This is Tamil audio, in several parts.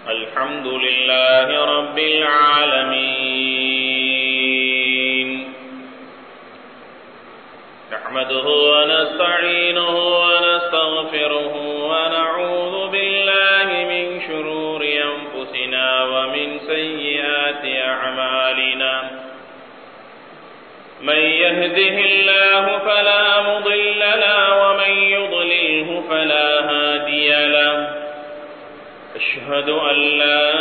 الحمد لله رب العالمين نحمده ونستعينه ونستغفره ونعوذ بالله من شرور أنفسنا ومن سيئات أعمالنا من يهده الله فلا مضل له ومن يضلله فلا هادي له أشهد أن لا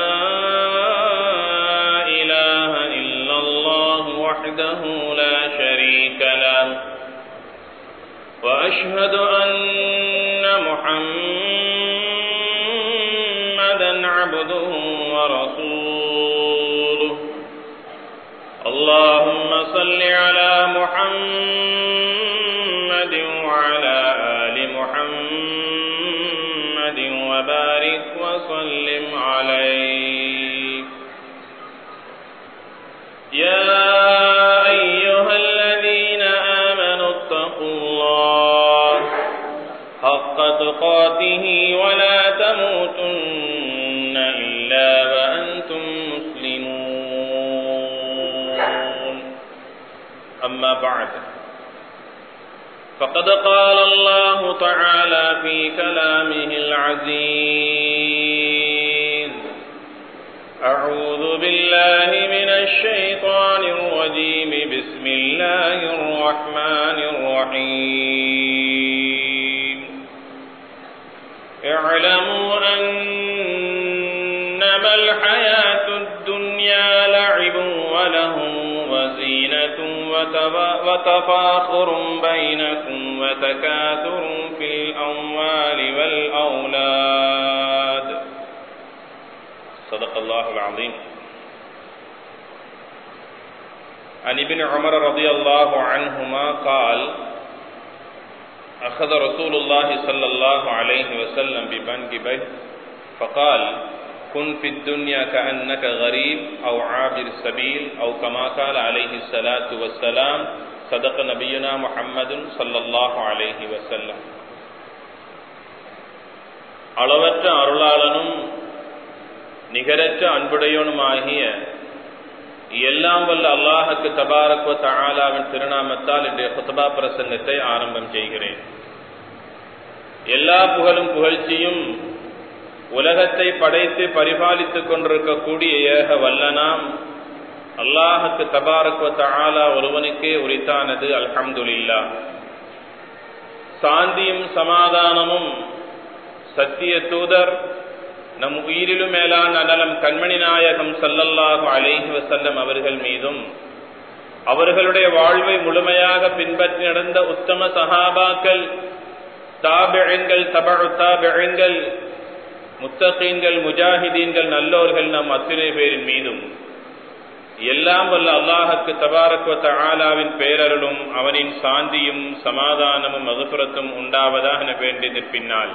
إله إلا الله وحده لا شريك له وأشهد أن محمدا عبده ورسوله اللهم صل على محمد وعلى آل محمد وبارك وسلم عليه يا أيها الذين آمنوا اتقوا الله حق تقاته ولا تموتن إلا وأنتم مسلمون أما بعد فقد قال الله تعالى في كلامه العزيز أعوذ بالله من الشيطان الرجيم بسم الله الرحمن الرحيم اعلموا أنما الحياة الدنيا لعب وله وزينة وتفاخر بينكم وتكاثر في الأموال والأولاد صدق الله العظيم عن ابن عمر رضي الله عنهما قال أخذ رسول الله صلى الله عليه وسلم بمنكبه فقال كن في الدنيا كأنك غريب أو عابر السبيل أو كما قال عليه الصلاة والسلام صدق نبينا محمد صلى الله عليه وسلم அளவற்ற அருளாளனும் நிகரற்ற அன்புடையவனுமாகிய எல்லாம் வல்ல அல்லாஹுக்கு தபாரக்வ தஆலாவின் திருநாமத்தால் இன்றைய குத்தபா பிரசங்கத்தை ஆரம்பம் செய்கிறேன் எல்லா புகழும் புகழ்ச்சியும் உலகத்தை படைத்து பரிபாலித்துக் கொண்டிருக்கக்கூடிய ஏக வல்லனாம் அல்லாஹுக்கு தபாரக்வ தஆலா ஒருவனுக்கே உரித்தானது அல்ஹம்துலில்லா சாந்தியும் சமாதானமும் சத்திய தூதர் நம் உயிரிலும் மேலான அனலம் கண்மணி நாயகம் சல்லல்லாஹு அலைஹி வசல்லம் அவர்கள் மீதும் அவர்களுடைய வாழ்வை முழுமையாக பின்பற்றி நடந்த உத்தம சஹாபாக்கள் தாபிழங்கள் தபழு தாபிழங்கள் முத்தகீன்கள் முஜாஹிதீன்கள் நல்லோர்கள் நம் அத்தனை பேரின் மீதும் எல்லாம் வல்ல அல்லாஹுக்கு தபாரக்வத்த ஆலாவின் பேரருளும் அவனின் சாந்தியும் சமாதானமும் மதுபுரத்தும் உண்டாவதாக வேண்டியது பின்னால்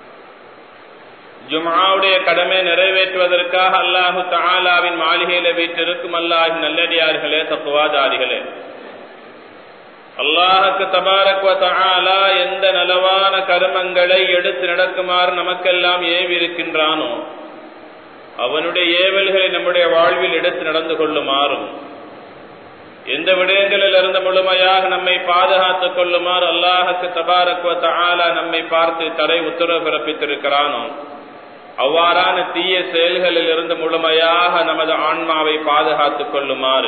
ஜுமாவுடைய கடமை நிறைவேற்றுவதற்காக அல்லாஹு தாலாவின் மாளிகையில வீட்டிருக்கும் அல்லாஹின் நல்லடியார்களே தப்புவாதாரிகளே அல்லாஹுக்கு தபாரக்வ தாலா எந்த நலவான கர்மங்களை எடுத்து நடக்குமாறு நமக்கெல்லாம் ஏவி இருக்கின்றானோ அவனுடைய ஏவல்களை நம்முடைய வாழ்வில் எடுத்து நடந்து கொள்ளுமாறும் எந்த விடயங்களில் இருந்து முழுமையாக நம்மை பாதுகாத்துக் கொள்ளுமாறு அல்லாஹுக்கு தபாரக்வ தாலா நம்மை பார்த்து தடை உத்தரவு பிறப்பித்திருக்கிறானோ அவ்வாறான தீய செயல்களில் இருந்து முழுமையாக நமது ஆன்மாவை பாதுகாத்துக் கொள்ளுமாறு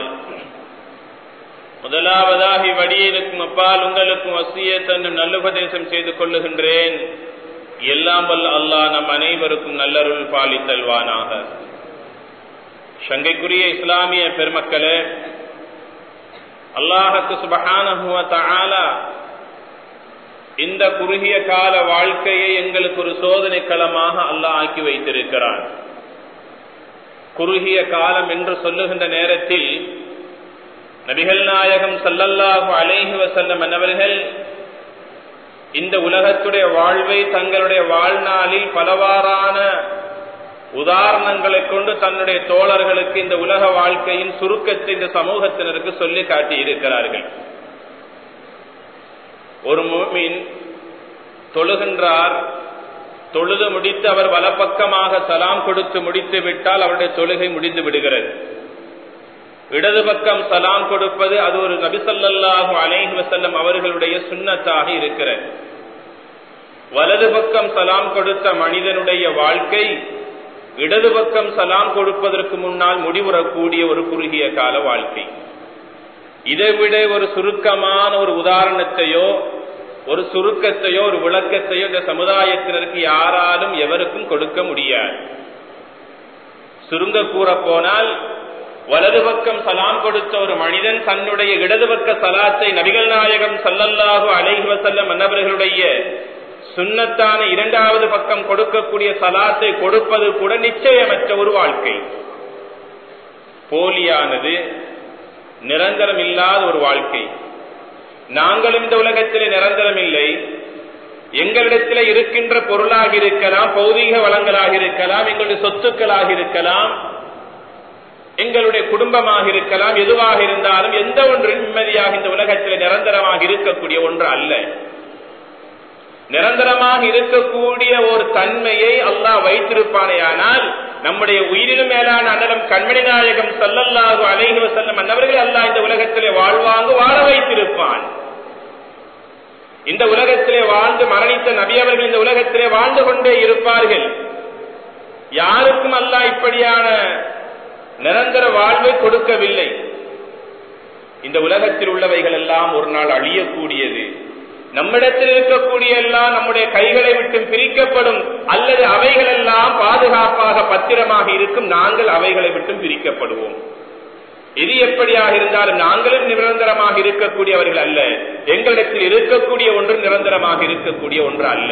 முதலாவதாக இவ்வடியிலுக்கும் அப்பால் உங்களுக்கும் வசிய தன்னு நல்லுபதேசம் செய்து கொள்ளுகின்றேன் எல்லாம் வல்ல அல்லாஹ் நம் அனைவருக்கும் நல்லருள் பாலித்தல்வானாக சங்கைக்குரிய இஸ்லாமிய பெருமக்களே அல்லாஹுக்கு சுபஹானஹுவ தஆலா இந்த குறுகிய கால வாழ்க்கையை எங்களுக்கு ஒரு சோதனை களமாக அல்லாஹ் ஆக்கி வைத்திருக்கிறான் குறுகிய காலம் என்று சொல்லுகின்ற நேரத்தில் நபிகள் நாயகம் சல்லல்லாஹு அலைஹி வசல்லம் என்னவர்கள் இந்த உலகத்துடைய வாழ்வை தங்களுடைய வாழ்நாளில் பலவாறான உதாரணங்களை கொண்டு தன்னுடைய தோழர்களுக்கு இந்த உலக வாழ்க்கையின் சுருக்கத்தை இந்த சமூகத்தினருக்கு சொல்லி காட்டி இருக்கிறார்கள் ஒரு மூமின் தொழுகின்றார் தொழுது முடித்து அவர் வலப்பக்கமாக சலாம் கொடுத்து முடித்து விட்டால் அவருடைய தொழுகை முடிந்து விடுகிறது இடது பக்கம் சலாம் கொடுப்பது அது ஒரு நபிசல்லாஹு அலைஹி வசல்லம் அவர்களுடைய சுண்ணத்தாக இருக்கிறது வலது பக்கம் சலாம் கொடுத்த மனிதனுடைய வாழ்க்கை இடது பக்கம் சலாம் கொடுப்பதற்கு முன்னால் முடிவுறக்கூடிய ஒரு குறுகிய கால வாழ்க்கை இதைவிட ஒரு சுருக்கமான ஒரு உதாரணத்தையோ ஒரு சுருக்கத்தையோ ஒரு விளக்கத்தையோ இந்த சமுதாயத்தினருக்கு யாராலும் எவருக்கும் கொடுக்க முடியாது சுருங்க கூற போனால் வலது பக்கம் சலாம் கொடுத்த ஒரு மனிதன் தன்னுடைய இடது பக்க சலாத்தை நபிகள் நாயகம் சல்லல்லாஹு அலைஹி வசல்லம் மன்னவர்களுடைய சுண்ணத்தான இரண்டாவது பக்கம் கொடுக்கக்கூடிய சலாத்தை கொடுப்பது கூட நிச்சயமற்ற ஒரு வாழ்க்கை போலியானது நிரந்தரம் இல்லாத ஒரு வாழ்க்கை நாங்களும் இந்த உலகத்திலே நிரந்தரம் இல்லை எங்களிடத்தில் இருக்கின்ற பொருளாக இருக்கலாம் பௌதீக வளங்களாக இருக்கலாம் எங்களுடைய சொத்துக்களாக இருக்கலாம் எங்களுடைய குடும்பமாக இருக்கலாம் எதுவாக இருந்தாலும் எந்த ஒன்று நிம்மதியாக இந்த உலகத்தில் நிரந்தரமாக இருக்கக்கூடிய ஒன்று அல்ல நிரந்தரமாக இருக்கக்கூடிய ஒரு தன்மையை அல்லாஹ் வைத்திருப்பானேயானால் நம்முடைய உயிரிலும் மேலான அண்ணலம் கண்மணி நாயகம் சல்லல்லாஹு அலைஹி வசல்லம் அன்னவர்கள் அல்லாஹ் இந்த உலகத்திலே வாழ்வாங்கு வாழ வைத்திருப்பான் இந்த உலகத்திலே வாழ்ந்து மரணித்த நபி அவர்கள் இந்த உலகத்திலே வாழ்ந்து கொண்டே இருப்பார்கள் யாருக்கும் அல்லாஹ் இப்படியான நிரந்தர வாழ்வை கொடுக்கவில்லை இந்த உலகத்தில் உள்ளவைகள் எல்லாம் ஒரு நாள் அழியக்கூடியது நம்மிடத்தில் இருக்கக்கூடிய எல்லாம் நம்முடைய கைகளை விட்டு பிரிக்கப்படும் அல்லது அவைகள் எல்லாம் பாதுகாப்பாக பத்திரமாக இருக்கும் நாங்கள் அவைகளை விட்டு பிரிக்கப்படுவோம் இது எப்படியாக இருந்தாலும் நாங்களும் நிரந்தரமாக இருக்கக்கூடியவர்கள் அல்ல எங்களிடத்தில் இருக்கக்கூடிய ஒன்று நிரந்தரமாக இருக்கக்கூடிய ஒன்று அல்ல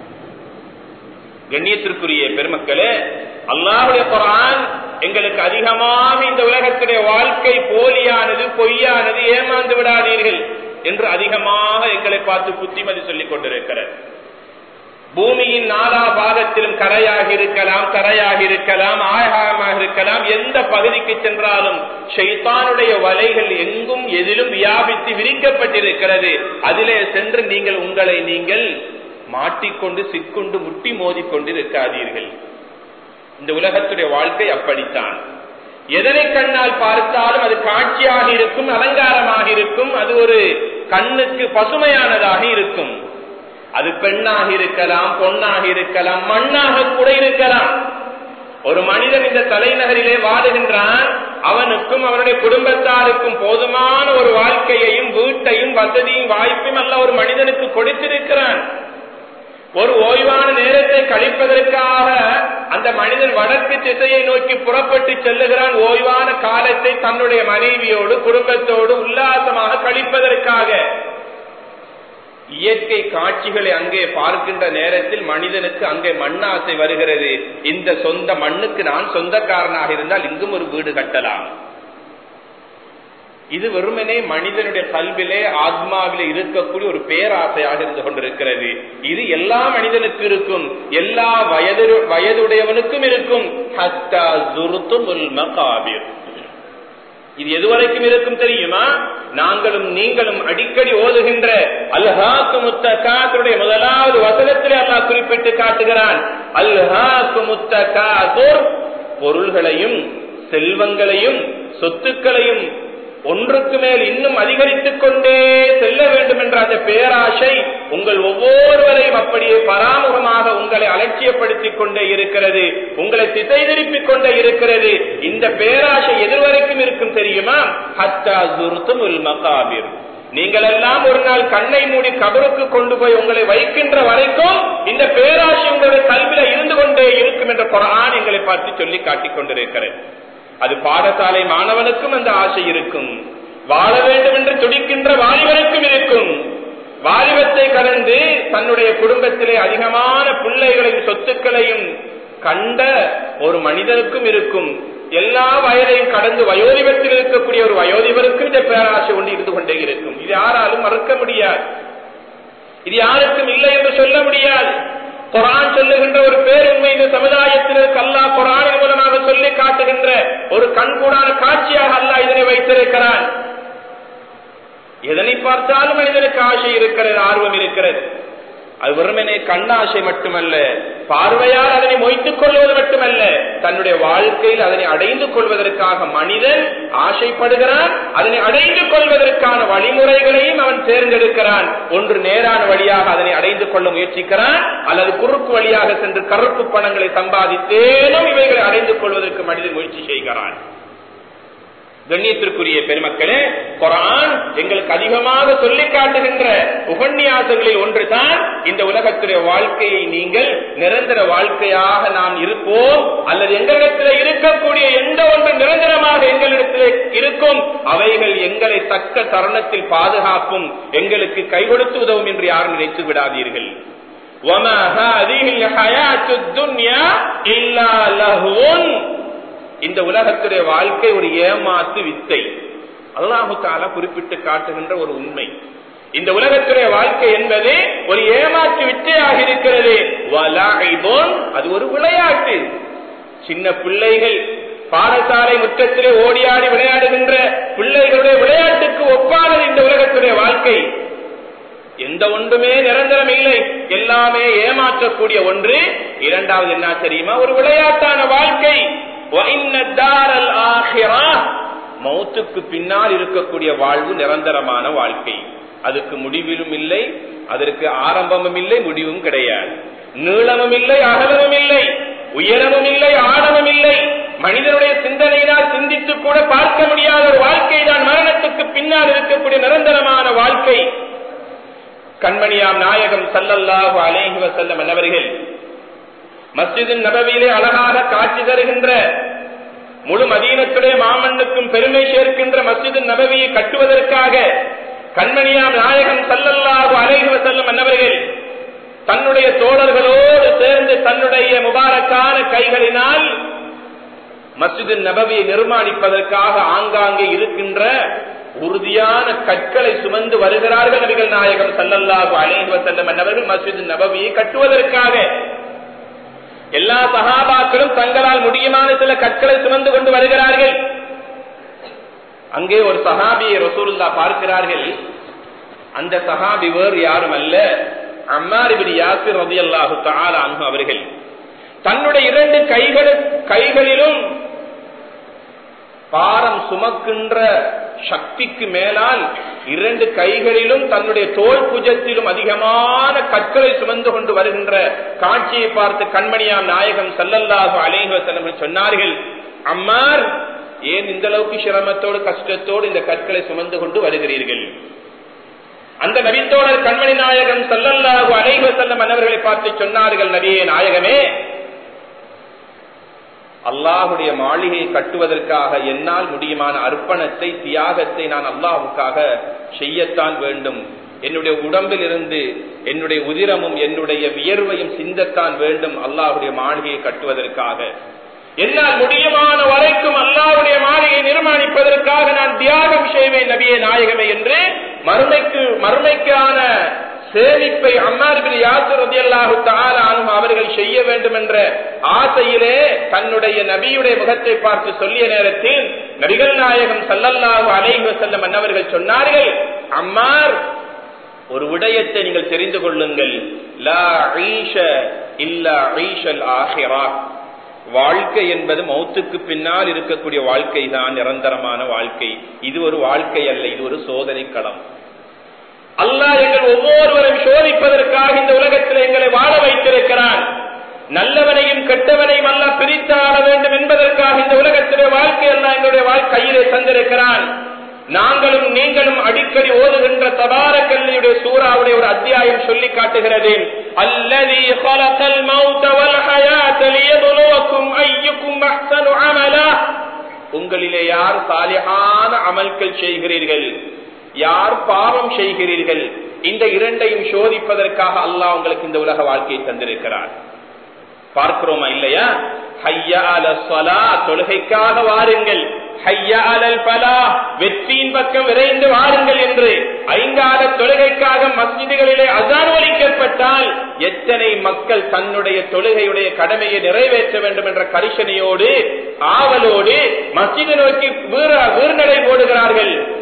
கண்ணியத்திற்குரிய பெருமக்களே அல்லாஹுடைய குரான் எங்களுக்கு அதிகமாக இந்த உலகத்துடைய வாழ்க்கை போலியானது பொய்யானது ஏமாந்து விடாதீர்கள் என்று அதிகமாக எங்களை பார்த்து புத்திமதி சொல்லிக் கொண்டிருக்கிறார் பூமியின் நாலா பாகத்திலும் கரையாக இருக்கலாம் கரையாக இருக்கலாம் ஆயகமாக இருக்கலாம் எந்த பகுதிக்கு சென்றாலும் ஷைத்தானுடைய வலைகள் எங்கும் எதிலும் வியாபித்து விரிக்கப்பட்டிருக்கிறது அதிலே சென்று நீங்கள் உங்களை நீங்கள் மாட்டிக்கொண்டு சிக்கொண்டு முட்டி மோதிக்கொண்டு இருக்காதீர்கள் இந்த உலகத்துடைய வாழ்க்கை அப்படித்தான் எதனை கண்ணால் பார்த்தாலும் அது காட்சியாக இருக்கும் அலங்காரமாக இருக்கும் அது ஒரு கண்ணுக்கு பசுமையானதாக இருக்கும் அது பெண்ணாக இருக்கலாம் பொன்னாக இருக்கலாம் மண்ணாக கூட இருக்கலாம் ஒரு மனிதன் இந்த தலைநகரிலே வாழுகின்றான் அவனுக்கும் அவனுடைய குடும்பத்தாருக்கும் போதுமான ஒரு வாழ்க்கையையும் வீட்டையும் வசதியும் வாய்ப்பும் அல்ல ஒரு மனிதனுக்கு கொடுத்திருக்கிறான் ஒரு ஓய்வான நேரத்தை கழிப்பதற்காக அந்த மனிதன் வடக்கு திசையை நோக்கி புறப்பட்டு செல்லுகிறான் ஓய்வான காலத்தை தன்னுடைய மனைவியோடு குடும்பத்தோடு உல்லாசமாக கழிப்பதற்காக இயற்கை காட்சிகளை அங்கே பார்க்கின்ற நேரத்தில் மனிதனுக்கு அங்கே மண்ணாசை வருகிறது இந்த சொந்த மண்ணுக்கு நான் சொந்தக்காரனாக இருந்தால் இங்கும் ஒரு வீடு கட்டலாம் இது வெறுமனே மனிதனுடைய கல்விலே ஆத்மாவிலே இருக்கக்கூடிய ஒரு பேராசையாக இருந்து கொண்டிருக்கிறது இது எல்லா மனிதனுக்கு இருக்கும் எல்லா வயது வயதுடையவனுக்கும் இருக்கும் இது எதுவரைக்கும் இருக்கும் தெரியுமா நாங்களும் நீங்களும் அடிக்கடி ஓதுகின்ற அல்ஹாக்கு முத்தகாத்துடைய முதலாவது வசனத்திலே அல்லாஹ் குறிப்பிட்டு காட்டுகிறான் அல்ஹாக்கு முத்தகாத்துர் பொருள்களையும் செல்வங்களையும் சொத்துக்களையும் ஒன்றுக்கு மேல் இன்னும் அதிகரித்துக் கொண்டே செல்ல வேண்டும் என்ற அந்த பேராசை உங்கள் ஒவ்வொருவரையும் அப்படியே பராமுகமாக உங்களை அலட்சியப்படுத்திக் கொண்டே இருக்கிறது உங்களை திசை திருப்பிக் கொண்டே இருக்கிறது இந்த பேராசை எதிர்வரைக்கும் இருக்கும் தெரியுமா ஹத்தா துருத்தும் மகாபிர் நீங்கள் எல்லாம் ஒரு நாள் கண்ணை மூடி கபருக்கு கொண்டு போய் உங்களை வைக்கின்ற வரைக்கும் இந்த பேராசை உங்களுடைய கல்வியில இருந்து கொண்டே இருக்கும் என்ற குரான் எங்களை பார்த்து சொல்லி காட்டிக் கொண்டிருக்கிறது அது பாடசாலை மாணவனுக்கும் அந்த ஆசை இருக்கும் வாழ வேண்டும் என்று துடிக்கின்ற வாலிபனுக்கும் இருக்கும் வாலிபத்தை கடந்து தன்னுடைய குடும்பத்திலே அதிகமான பிள்ளைகளையும் சொத்துக்களையும் கண்ட ஒரு மனிதனுக்கும் இருக்கும் எல்லா வயதையும் கடந்து வயோதிபத்தில் இருக்கக்கூடிய ஒரு வயோதிபருக்கும் இந்த பேராசை ஒன்று இருந்து கொண்டே இருக்கும் இது யாராலும் மறுக்க முடியாது இது யாருக்கும் இல்லை என்று சொல்ல முடியாது குரான் சொல்லுகின்ற ஒரு பேருண்மை இந்த சமுதாயத்தினருக்கு அல்லா குரானின் மூலமாக சொல்லி காட்டுகின்ற ஒரு கண்கூடான காட்சியாக அல்லா இதனை வைத்திருக்கிறான் எதனை பார்த்தாலும் மனிதனுக்கு ஆசை இருக்கிறது ஆர்வம் இருக்கிறது அது வெறுமனே கண்ணாசை மட்டுமல்ல பார்வையால் அதனை மொய்த்துக் கொள்வது மட்டுமல்ல தன்னுடைய வாழ்க்கையில் அதனை அடைந்து கொள்வதற்காக மனிதன் ஆசைப்படுகிறான் அதனை அடைந்து கொள்வதற்கான வழிமுறைகளையும் அவன் தேர்ந்தெடுக்கிறான் ஒன்று நேரான வழியாக அதனை அடைந்து கொள்ள முயற்சிக்கிறான் அல்லது குறுக்கு வழியாக சென்று கருப்பு பணங்களை சம்பாதித்தேனும் இவைகளை அடைந்து கொள்வதற்கு மனிதன் முயற்சி செய்கிறான் கண்ணியத்திற்குரிய பெருமக்களே குரான் எங்களுக்கு அதிகமாக சொல்லி காட்டுகின்ற உபன்யாசங்களில் ஒன்றுதான் இந்த உலகத்துடைய வாழ்க்கையை நீங்கள் நிரந்தர வாழ்க்கையாக நாம் இருப்போம் அல்லது எங்களிடத்தில் இருக்கக்கூடிய எந்த ஒன்று நிரந்தரமாக எங்களிடத்தில் இருக்கும் அவைகள் எங்களை தக்க தருணத்தில் பாதுகாப்பும் எங்களுக்கு கை கொடுத்து உதவும் என்று யாரும் நினைத்து விடாதீர்கள் وَمَا هَذِهِ الْحَيَاةُ الدُّنْيَا إِلَّا لَهْوٌ இந்த உலகத்துடைய வாழ்க்கை ஒரு ஏமாத்து வித்தை அல்லாஹு தாலா குறிப்பிட்டு காட்டுகின்ற ஒரு உண்மை இந்த உலகத்துடைய வாழ்க்கை என்பது ஒரு ஏமாற்று வித்தையாக இருக்கிறது அது ஒரு விளையாட்டு சின்ன பிள்ளைகள் பாடசாலை முற்றத்திலே ஓடியாடி விளையாடுகின்ற பிள்ளைகளுடைய விளையாட்டுக்கு ஒப்பானது இந்த உலகத்துடைய வாழ்க்கை எந்த ஒன்றுமே நிரந்தரம் இல்லை எல்லாமே ஏமாற்றக்கூடிய ஒன்று இரண்டாவது என்ன தெரியுமா ஒரு விளையாட்டான வாழ்க்கை மௌத்துக்கு பின்னால் இருக்கக்கூடிய வாழ்வு நிரந்தரமான வாழ்க்கை அதுக்கு முடிவிலும் இல்லை அதற்கு ஆரம்பமும் இல்லை முடிவும் கிடையாது நீளமும் இல்லை அகலமும் இல்லை உயரமும் இல்லை ஆழமும் இல்லை மனிதனுடைய சிந்தனையினால் சிந்தித்து கூட பார்க்க முடியாத ஒரு வாழ்க்கை தான் மரணத்துக்கு பின்னால் இருக்கக்கூடிய நிரந்தரமான வாழ்க்கை கண்மணியாம் நாயகம் சல்லல்லாஹு அலேஹி வசல்லம் என்னவர்கள் மஸ்ஜிதின் நபவியிலே அழகாக காட்சி தருகின்ற முழு மதீனத்துடைய மாமண்ணுக்கும் பெருமை சேர்க்கின்ற மஸ்ஜிதின் நபவியை கட்டுவதற்காக கண்மணியாம் நாயகம் சல்லல்லாஹு அலைஹி வசல்லம் என்னவர்கள் தன்னுடைய தோழர்களோடு சேர்ந்து தன்னுடைய முபாரக்கான கைகளினால் மஸ்ஜிதின் நபவியை நிர்மாணிப்பதற்காக ஆங்காங்கே இருக்கின்ற உறுதியான கற்களை சுமந்து வருகிறார்கள் நபிகள் நாயகம் சல்லல்லாஹு அலைஹி வசல்லம் என்னவர்கள் மஸ்ஜிதின் நபவியை கட்டுவதற்காக எல்லா சகாபாக்களும் தங்களால் முடியுமான சில கற்களை சுமந்து கொண்டு வருகிறார்கள் அங்கே ஒரு சஹாபியை ரசூலுல்லா பார்க்கிறார்கள் அந்த சஹாபி வேறு யாரும் அல்ல அம்மாரிபின் யாசிர் ரதி அல்லாஹு அன்பு அவர்கள் தன்னுடைய இரண்டு கைகள் கைகளிலும் பாரம் சுமக்கின்ற சக்திக்கு மேலால் இரண்டு கைகளிலும் தன்னுடைய தோல் புஜத்திலும் அதிகமான கற்களை சுமந்து கொண்டு வருகின்ற காட்சியை பார்த்து கண்மணியாம் நாயகம் சல்லல்லாஹு அலேஹ் சொன்னார்கள் அம்மார் ஏன் இந்த அளவுக்கு சிரமத்தோடு கஷ்டத்தோடு இந்த கற்களை சுமந்து கொண்டு வருகிறீர்கள் அந்த நபித்தோழர் கண்மணி நாயகம் சல்லல்லாஹு அலைஹி வஸல்லம் அன்னவர்களை பார்த்து சொன்னார்கள் நபியே நாயகமே அல்லாஹுடைய மாளிகையை கட்டுவதற்காக என்னால் முடியுமான அர்ப்பணத்தை தியாகத்தை நான் அல்லாஹுக்காக செய்யத்தான் வேண்டும் என்னுடைய உடம்பில் இருந்து என்னுடைய உதிரமும் என்னுடைய வியர்வையும் சிந்தத்தான் வேண்டும் அல்லாஹுடைய மாளிகையை கட்டுவதற்காக என்னால் முடியுமான வரைக்கும் அல்லாவுடைய மாளிகை நிர்மாணிப்பதற்காக நான் தியாகம் செய்வேன் நபியே நாயகமே என்று மறுமைக்கு மறுமைக்கான சேமிப்பை அம்மாரிபின் யாசர் ரதியல்லாஹு தாலும் அவர்கள் செய்ய வேண்டும் என்ற ஆசையிலே தன்னுடைய நபியுடைய முகத்தை பார்த்து சொல்லிய நேரத்தில் நபிகள் நாயகம் சல்லல்லாஹு அலைஹி செல்லம் அன்னவர்கள் சொன்னார்கள் அம்மார் ஒரு விடயத்தை நீங்கள் தெரிந்து கொள்ளுங்கள் லா ஈஷ இல்லா ஈஷல் ஆஹிரா வாழ்க்கை என்பது மௌத்துக்கு பின்னால் இருக்கக்கூடிய வாழ்க்கை தான் நிரந்தரமான வாழ்க்கை இது ஒரு வாழ்க்கை அல்ல இது ஒரு சோதனை களம் அல்லாஹ் எங்கள் ஒவ்வொருவரும் சோதிப்பதற்காக இந்த உலகத்தில் எங்களை வாழ வைத்திருக்கிறான் நல்லவனையும் கெட்டவனையும் அல்ல பிரித்து ஆட வேண்டும் என்பதற்காக இந்த உலகத்திலே வாழ்க்கை அல்ல எங்களுடைய வாழ்க்கையிலே தந்திருக்கிறான் நாங்களும் நீங்களும் அடிக்கடி ஓதுகின்ற தபார கல்வியுடைய சூறாவுடைய ஒரு அத்தியாயம் சொல்லி காட்டுகிறது அல்லதி خلقல் மௌத வல் ஹயாத லியபுலுவக்கும் அய்யுக்கும் அஹ்சனு அமலா உங்களிலே யார் சாலிஹான அமல்கள் செய்கிறீர்கள் யார் பாவம் செய்கிறீர்கள் இந்த இரண்டையும் சோதிப்பதற்காக அல்லாஹ் உங்களுக்கு இந்த உலக வாழ்க்கையை தந்திருக்கிறார் பார்க்கிறோமா இல்லையா ஹையால சொலா தொழுகைக்காக வாருங்கள் வெற்றியின் பக்கம் விரைந்து வாருங்கள் என்று ஐங்கால தொழுகைக்காக மஸ்ஜிதுகளிலே அசான் ஒலிக்கப்பட்டால் எத்தனை மக்கள் தன்னுடைய தொழுகையுடைய கடமையை நிறைவேற்ற வேண்டும் என்ற கரிசனையோடு ஆவலோடு மஸ்ஜிதை நோக்கி வீர்நடை போடுகிறார்கள்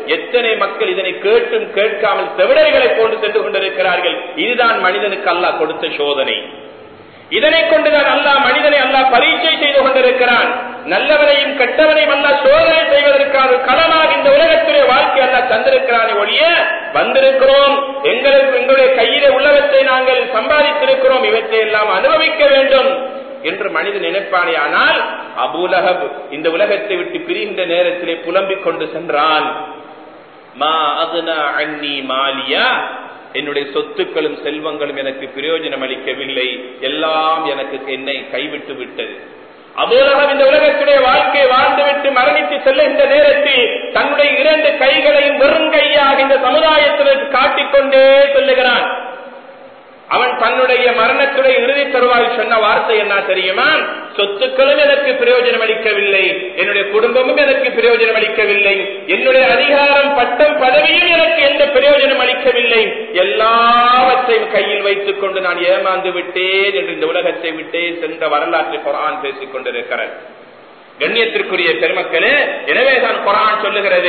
எத்தனை மக்கள் இதனை கேட்டும் கேட்காமல் செவிடர்களை போன்று சென்று கொண்டிருக்கிறார்கள் இதுதான் மனிதனுக்கு அல்லாஹ் கொடுத்த சோதனை இதனை கொண்டுதான் அல்லாஹ் மனிதனை அல்லாஹ் பரீட்சை செய்து கொண்டிருக்கிறான் நல்லவனையும் கெட்டவனையும் அல்லாஹ் சோதனை செய்வதற்கான களமாக இந்த உலகத்துடைய வாழ்க்கை அல்லாஹ் தந்திருக்கிறானே ஒழிய வந்திருக்கிறோம் எங்களுக்கு எங்களுடைய கையிலே உள்ளவற்றை நாங்கள் சம்பாதித்திருக்கிறோம் இவற்றை எல்லாம் அனுபவிக்க வேண்டும் என்று மனிதன் நினைப்பானே ஆனால் அபூலகப் இந்த உலகத்தை விட்டு பிரிந்த நேரத்திலே புலம்பிக் கொண்டு சென்றான் மா அதுனா அன்னி மாலியா என்னுடைய சொத்துக்களும் செல்வங்களும் எனக்கு பிரயோஜனம் அளிக்கவில்லை எல்லாம் எனக்கு என்னை கைவிட்டு விட்டது அபூலகம் இந்த உலகத்துடைய வாழ்க்கையை வாழ்ந்துவிட்டு மரணித்து செல்லுகின்ற நேரத்தில் தன்னுடைய இரண்டு கைகளையும் வெறும் கையாக இந்த சமுதாயத்திற்கு காட்டிக்கொண்டே செல்லுகிறான் அவன் தன்னுடைய மரணத்துடைய இறுதி தருவாயில் சொன்ன வார்த்தை என்ன தெரியுமா சொத்துக்களும் எனக்கு பிரயோஜனம் அளிக்கவில்லை என்னுடைய குடும்பமும் எனக்கு பிரயோஜனம் அளிக்கவில்லை என்னுடைய அதிகாரம் பட்டம் பதவியும் எனக்கு எந்த பிரயோஜனம் அளிக்கவில்லை எல்லாவற்றையும் கையில் வைத்துக் கொண்டு நான் ஏமாந்து விட்டேன் என்று இந்த உலகத்தை விட்டே சென்ற வரலாற்றை குரான் பேசிக் கொண்டிருக்கிறது கண்ணியத்திற்குரிய பெருமக்களே எனவேதான் குரான் சொல்லுகிறது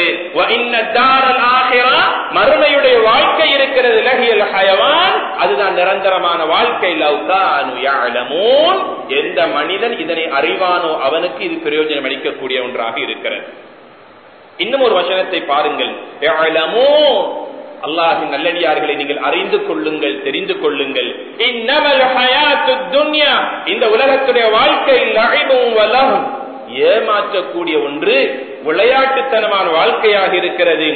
மறுமையுடைய வாழ்க்கை இருக்கிறது லகியல் ஹயவான் அதுதான் நிரந்தரமான வாழ்க்கை எந்த மனிதன் இதனை அறிவானோ அவனுக்கு இது பிரயோஜனம் அளிக்கக்கூடிய ஒன்றாக இருக்கிறது இன்னும் ஒரு வசனத்தை பாருங்கள் அல்லாஹின் நல்லடியார்களை நீங்கள் அறிந்து கொள்ளுங்கள் தெரிந்து கொள்ளுங்கள் இந்த உலகத்துடைய வாழ்க்கை ஏமாற்றக்கூடிய ஒன்று விளையாட்டுத்தனமான வாழ்க்கையாக இருக்கிறது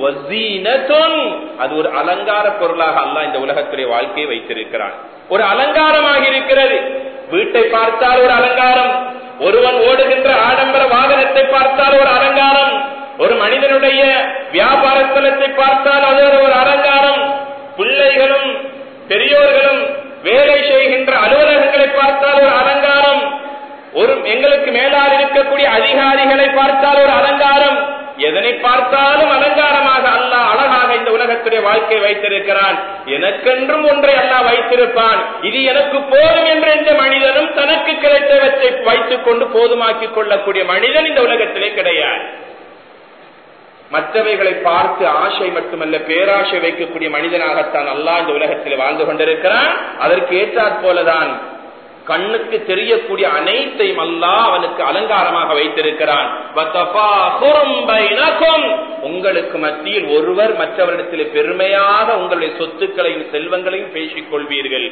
அது ஒரு அலங்கார பொருளாக அல்ல இந்த உலகத்துடைய வாழ்க்கையை வைத்திருக்கிறான் ஒரு அலங்காரமாக இருக்கிறது வீட்டை பார்த்தால் ஒரு அலங்காரம் ஒருவன் ஓடுகின்ற ஆடம்பர வாகனத்தை பார்த்தால் ஒரு அலங்காரம் ஒரு மனிதனுடைய வியாபார ஸ்தலத்தை பார்த்தால் அது ஒரு அலங்காரம் பிள்ளைகளும் பெரியோர்களும் வேலை செய்கின்ற அலுவலகங்களை பார்த்தால் ஒரு அலங்காரம் ஒரு எங்களுக்கு மேலால் இருக்கக்கூடிய அதிகாரிகளை பார்த்தால் ஒரு அலங்காரம் எதனை பார்த்தாலும் அலங்காரமாக அல்ல அழகாக இந்த உலகத்துடைய வாழ்க்கை வைத்திருக்கிறான் எனக்கென்றும் ஒன்றை அல்லா வைத்திருப்பான் இது எனக்கு போதும் என்ற எந்த மனிதனும் தனக்கு கிடைத்தவற்றை வைத்துக் கொண்டு போதுமாக்கிக் கொள்ளக்கூடிய மனிதன் இந்த உலகத்திலே கிடையாது மற்றவைகளை பார்த்து ஆசை மட்டுமல்ல பேராசை வைக்கக்கூடிய மனிதனாகத்தான் அல்லாஹ் இந்த உலகத்தில் வாழ்ந்து கொண்டிருக்கிறான் அதற்கு ஏற்றாற் போலதான் கண்ணுக்கு தெரியக்கூடிய அனைத்தையும் அல்லாஹ் அவனுக்கு அலங்காரமாக வைத்திருக்கிறான் உங்களுக்கு மத்தியில் ஒருவர் மற்றவரிடத்தில் பெருமையாக உங்களுடைய சொத்துக்களையும் செல்வங்களையும் பேசிக் கொள்வீர்கள்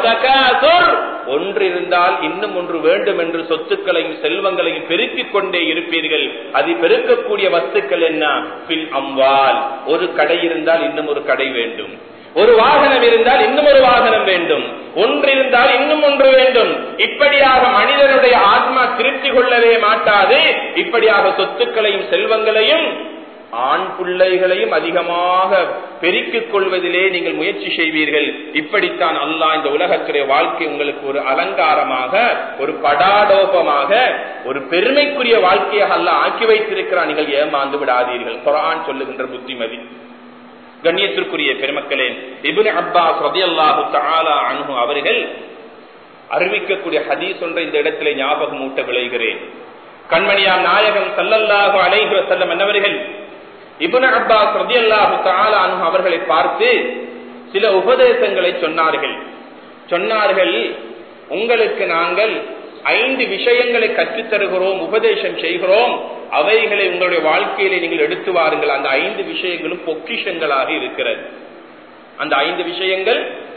ஒன்று இருந்தால் இன்னும் ஒன்று வேண்டும் என்று சொத்துக்களையும் செல்வங்களையும் பெருக்கிக் கொண்டே இருப்பீர்கள் அது பெருக்கக்கூடிய வஸ்துக்கள் என்ன பில் அம்வால் ஒரு கடை இருந்தால் இன்னும் ஒரு கடை வேண்டும் ஒரு வாகனம் இருந்தால் இன்னும் ஒரு வாகனம் வேண்டும் ஒன்று இருந்தால் இன்னும் ஒன்று வேண்டும் இப்படியாக மனிதனுடைய ஆத்மா திருப்தி கொள்ளவே மாட்டாது இப்படியாக சொத்துக்களையும் செல்வங்களையும் ஆண் பிள்ளைகளையும் அதிகமாக பெருக்கிக் கொள்வதிலே நீங்கள் முயற்சி செய்வீர்கள் இப்படித்தான் அல்லாஹ் இந்த உலகத்துடைய வாழ்க்கை உங்களுக்கு ஒரு அலங்காரமாக ஒரு படாடோபமாக ஒரு பெருமைக்குரிய வாழ்க்கையாக அல்ல ஆக்கி வைத்திருக்கிறான் நீங்கள் ஏமாந்து விடாதீர்கள் குரான் சொல்லுகின்ற புத்திமதி கண்ணியத்திற்குரிய பெருமக்களே இபுன் அப்பாஸ் ரதியல்லாஹு தஆலா அன்ஹு அவர்கள் அறிவிக்கக்கூடிய ஹதீஸ் ஒன்றை இந்த இடத்திலே ஞாபகம் ஊட்ட விளைகிறேன் கண்மணியாம் நாயகம் சல்லல்லாஹு அலைஹி வஸல்லம் என்னவர்கள் இபுன் அப்பாஸ் ரதியல்லாஹு தஆலா அன்ஹு அவர்களை பார்த்து சில உபதேசங்களை சொன்னார்கள் சொன்னார்கள் உங்களுக்கு நாங்கள் ஐந்து விஷயங்களை கற்றுத் தருகிறோம் உபதேசம் செய்கிறோம் அவைகளை உங்களுடைய வாழ்க்கையில நீங்கள் எடுத்து வாருங்கள் அந்த ஐந்து விஷயங்களும் பொக்கிஷங்களாக இருக்கிறது அந்த ஐந்து விஷயங்கள்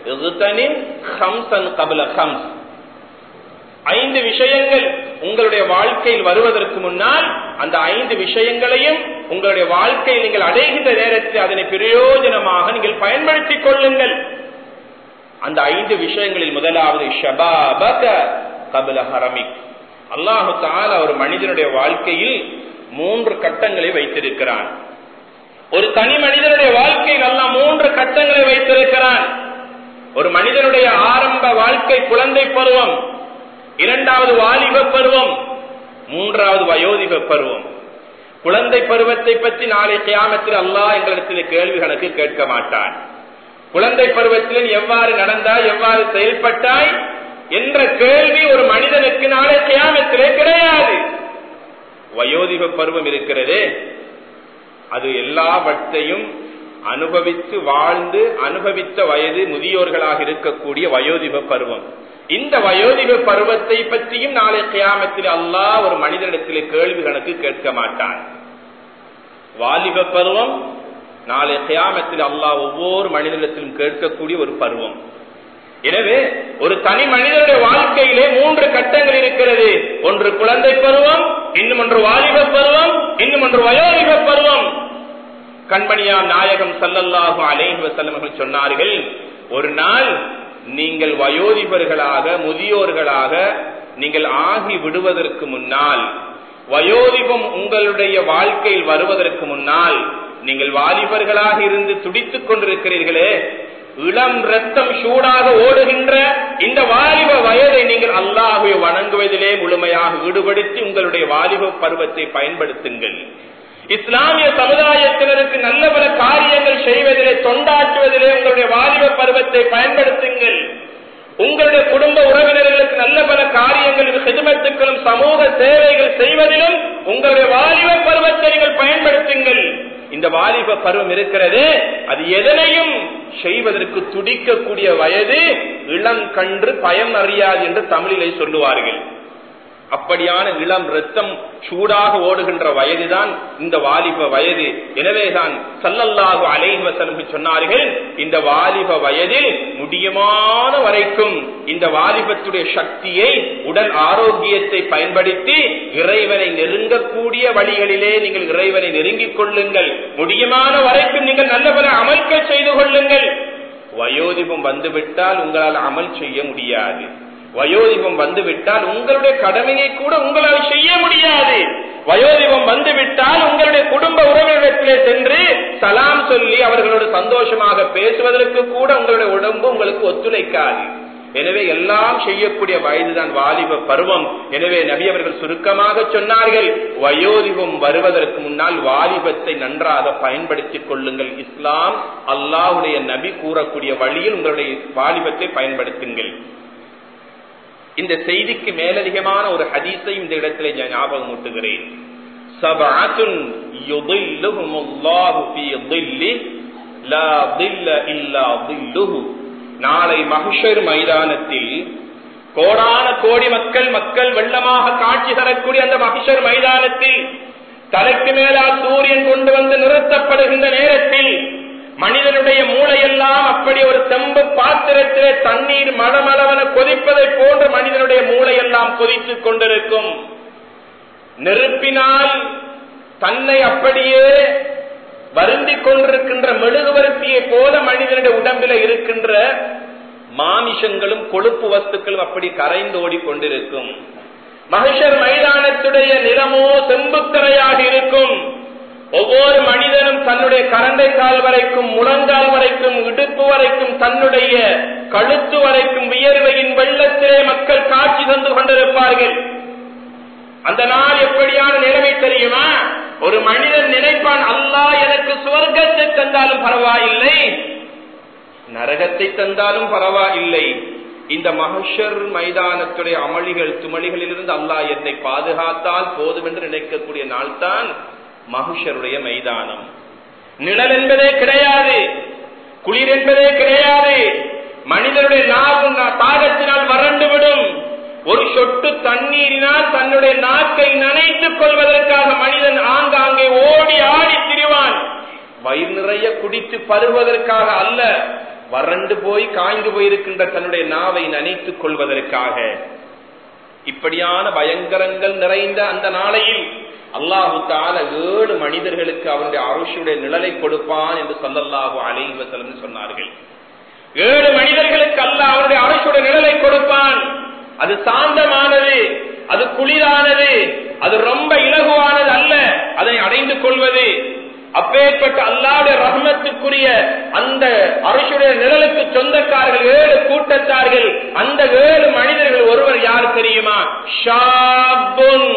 ஐந்து விஷயங்கள் உங்களுடைய வாழ்க்கையில் வருவதற்கு முன்னால் அந்த ஐந்து விஷயங்களையும் உங்களுடைய வாழ்க்கையில் நீங்கள் அடைகின்ற நேரத்தில் அதனை பிரயோஜனமாக நீங்கள் பயன்படுத்திக் கொள்ளுங்கள் அந்த ஐந்து விஷயங்களில் முதலாவது ஷபாபக கபில ஹரமிக் அல்லாஹு தால ஒரு மனிதனுடைய வாழ்க்கையில் மூன்று கட்டங்களை வைத்திருக்கிறான் ஒரு தனி மனிதனுடைய வாழ்க்கையில் அல்லாஹ் மூன்று கட்டங்களை வைத்திருக்கிறான் ஒரு மனிதனுடைய ஆரம்ப வாழ்க்கை குழந்தை பருவம் இரண்டாவது வாலிப பருவம் மூன்றாவது வயோதிப பருவம் குழந்தை பருவத்தை பற்றி நாளை கியாமத்தில் அல்லாஹ் எங்களிடத்தில் கேள்வி கணக்கு கேட்க மாட்டான் குழந்தை பருவத்தில் எவ்வாறு நடந்தாய் எவ்வாறு செயல்பட்டாய் என்ற கேள்வி ஒரு மனிதனுக்கு நாளை கியாமத்திலே கிடையாது வயோதிப பருவம் இருக்கிறது அது எல்லாவற்றையும் அனுபவித்து வாழ்ந்து அனுபவித்த வயது முதியோர்களாக இருக்கக்கூடிய வயோதிப பருவம் இந்த வயோதிப பருவத்தை பற்றியும் நாளை கியாமத்தில் அல்லாஹ் ஒரு மனிதனிடத்திலே கேள்வி கணக்கு கேட்க மாட்டான் வாலிப பருவம் நாளை கியாமத்தில் அல்லாஹ் ஒவ்வொரு மனிதனிடத்திலும் கேட்கக்கூடிய ஒரு பருவம் எனவே ஒரு தனி மனிதனுடைய வாழ்க்கையிலே மூன்று கட்டங்கள் இருக்கிறது ஒன்று குழந்தை பருவம் இன்னும் ஒன்று வாலிப பருவம் இன்னும் ஒன்று வயோதிப பருவம் கண்மணியாம் நாயகம் சல்லல்லாஹு அலைஹி வஸல்லம் அவர்கள் சொன்னார்கள் ஒரு நாள் நீங்கள் வயோதிபர்களாக முதியோர்களாக நீங்கள் ஆகி விடுவதற்கு முன்னால் வயோதிபம் உங்களுடைய வாழ்க்கையில் வருவதற்கு முன்னால் நீங்கள் வாலிபர்களாக இருந்து துடித்துக் கொண்டிருக்கிறீர்களே இளம் ரத்தம் சூடாக ஓடுகின்ற இந்த வாலிப வயதை நீங்கள் அல்லாஹுவை வணங்குவதிலே முழுமையாக ஈடுபடுத்தி உங்களுடைய வாலிப பருவத்தை பயன்படுத்துங்கள் இஸ்லாமிய சமுதாயத்தினருக்கு நல்ல பல காரியங்கள் செய்வதிலே தொண்டாற்றுவதிலே உங்களுடைய வாலிப பருவத்தை பயன்படுத்துங்கள் உங்களுடைய குடும்ப உறவினர்களுக்கு நல்ல பல காரியங்கள் செதுமத்துக்களும் சமூக சேவைகள் செய்வதிலும் உங்களுடைய வாலிப பருவத்தை நீங்கள் பயன்படுத்துங்கள் இந்த வாலிப பருவம் இருக்கிறது அது எதனையும் செய்வதற்கு துடிக்கக்கூடிய வயது இளம் கன்று பயம் அறியாது என்று தமிழிலே சொல்லுவார்கள் அப்படியான இளம் ரத்தம் சூடாக ஓடுகின்ற வயதுதான் இந்த வாலிப வயது எனவேதான் சல்லல்லாஹு அலைஹி வஸல்லம் சொன்னார்கள் இந்த வாலிப வயதில் முடியமான வரைக்கும் இந்த வாலிபத்துடைய சக்தியை உடல் ஆரோக்கியத்தை பயன்படுத்தி இறைவனை நெருங்கக்கூடிய வழிகளிலே நீங்கள் இறைவனை நெருங்கிக் கொள்ளுங்கள் முடியமான வரைக்கும் நீங்கள் நல்ல பல அமல்கள் செய்து கொள்ளுங்கள் வயோதிபம் வந்துவிட்டால் உங்களால் அமல் செய்ய முடியாது வயோதிபம் வந்துவிட்டால் உங்களுடைய கடமையை கூட உங்களால் செய்ய முடியாது வயோதிபம் வந்துவிட்டால் உங்களுடைய குடும்ப உறவினரிடத்திலே சென்று சலாம் சொல்லி அவர்களோடு சந்தோஷமாக பேசுவதற்கு கூட உங்களுடைய உடம்பு உங்களுக்கு ஒத்துழைக்காது எனவே எல்லாம் செய்யக்கூடிய வயதுதான் வாலிப பருவம் எனவே நபி அவர்கள் சுருக்கமாக சொன்னார்கள் வயோதிபம் வருவதற்கு முன்னால் வாலிபத்தை நன்றாக பயன்படுத்திக் கொள்ளுங்கள் இஸ்லாம் அல்லாஹுடைய நபி கூறக்கூடிய வழியில் உங்களுடைய வாலிபத்தை பயன்படுத்துங்கள் இந்த செய்திக்கு மேலதிகமான ஒரு ஹதீஸை இந்த இடத்திலே நான் ஞாபகம் ஊட்டுகிறேன் சபஅத்துன் யுதில்லுஹுமுல்லாஹு ஃபீ தில்லி லா தில்ல இல்லா தில்லுஹு நாளை மஹ்ஷர் மைதானத்தில் கோடான கோடி மக்கள் மக்கள் வெள்ளமாக காட்சி தரக்கூடிய அந்த மஹ்ஷர் மைதானத்தில் தலைக்கு மேலால் சூரியன் கொண்டு வந்து நிறுத்தப்படுகின்ற நேரத்தில் மனிதனுடைய மூளையெல்லாம் அப்படி ஒரு செம்பு பாத்திரத்திலே தண்ணீர் மடமளவன கொதிப்பதை போன்று மனிதனுடைய மூளையெல்லாம் கொதித்துக் கொண்டிருக்கும் நெருப்பினால் தன்னை அப்படியே வருந்திக் கொண்டிருக்கின்ற மெழுகுவர்த்தியை போல மனிதனுடைய உடம்பில இருக்கின்ற மாமிஷங்களும் கொழுப்பு வஸ்துக்களும் அப்படி கரைந்து ஓடிக்கொண்டிருக்கும் மகிஷர் மைதானத்துடைய நிறமோ செம்புக்கரையாக இருக்கும் ஒவ்வொரு மனிதனும் தன்னுடைய கரண்டை கால் வரைக்கும் முழங்கால் வரைக்கும் இடுப்பு வரைக்கும் தன்னுடைய கழுத்து வரைக்கும் வியர்வையின் வெள்ளத்திலே மக்கள் காட்சி தந்து கொண்டிருப்பார்கள் அந்த நாள் எப்படியான நிலைமை தெரியுமா ஒரு மனிதன் நினைப்பான் அல்லாஹ் எனக்கு சுவர்க்கத்தை தந்தாலும் பரவாயில்லை நரகத்தை தந்தாலும் பரவாயில்லை இந்த மகஷர் மைதானத்துடைய அமளிகள் துமளிகளிலிருந்து அல்லாஹ் என்னை பாதுகாத்தால் போதும் என்று நினைக்கக்கூடிய நாள்தான் மகுஷருடைய மைதானம் நிழல் என்பதே கிடையாது குளிர் என்பதே கிடையாது மனிதனுடைய நாவும் தாகத்தினால் வறண்டு விடும் ஒரு சொட்டு தண்ணீரினால் தன்னுடைய நாக்கை நனைத்துக் கொள்வதற்காக மனிதன் ஆங்காங்கே ஓடி ஆடி திரிவான் வயிறு நிறைய குடித்து பருவதற்காக அல்ல வறண்டு போய் காய்ந்து போயிருக்கின்ற தன்னுடைய நாவை நனைத்துக் கொள்வதற்காக இப்படியான பயங்கரங்கள் நிறைந்த அந்த நாளையில் அல்லாஹு தால ஏழு மனிதர்களுக்கு அவனுடைய அருஷுடைய நிழலை கொடுப்பான் என்று சொல்லல்லாஹு அலைவசலம் சொன்னார்கள் ஏழு மனிதர்களுக்கு அல்ல அவருடைய அரசுடைய நிழலை கொடுப்பான் அது சாந்தமானது அது குளிரானது அது ரொம்ப இலகுவானது அல்ல அதை அடைந்து கொள்வது அப்பேற்பட்ட அல்லாவுடைய ரஹ்மத்துக்குரிய அந்த அரசுடைய நிழலுக்கு சொந்தக்காரர்கள் ஏழு கூட்டத்தார்கள் அந்த ஏழு மனிதர்கள் ஒருவர் யார் தெரியுமா ஷாபுன்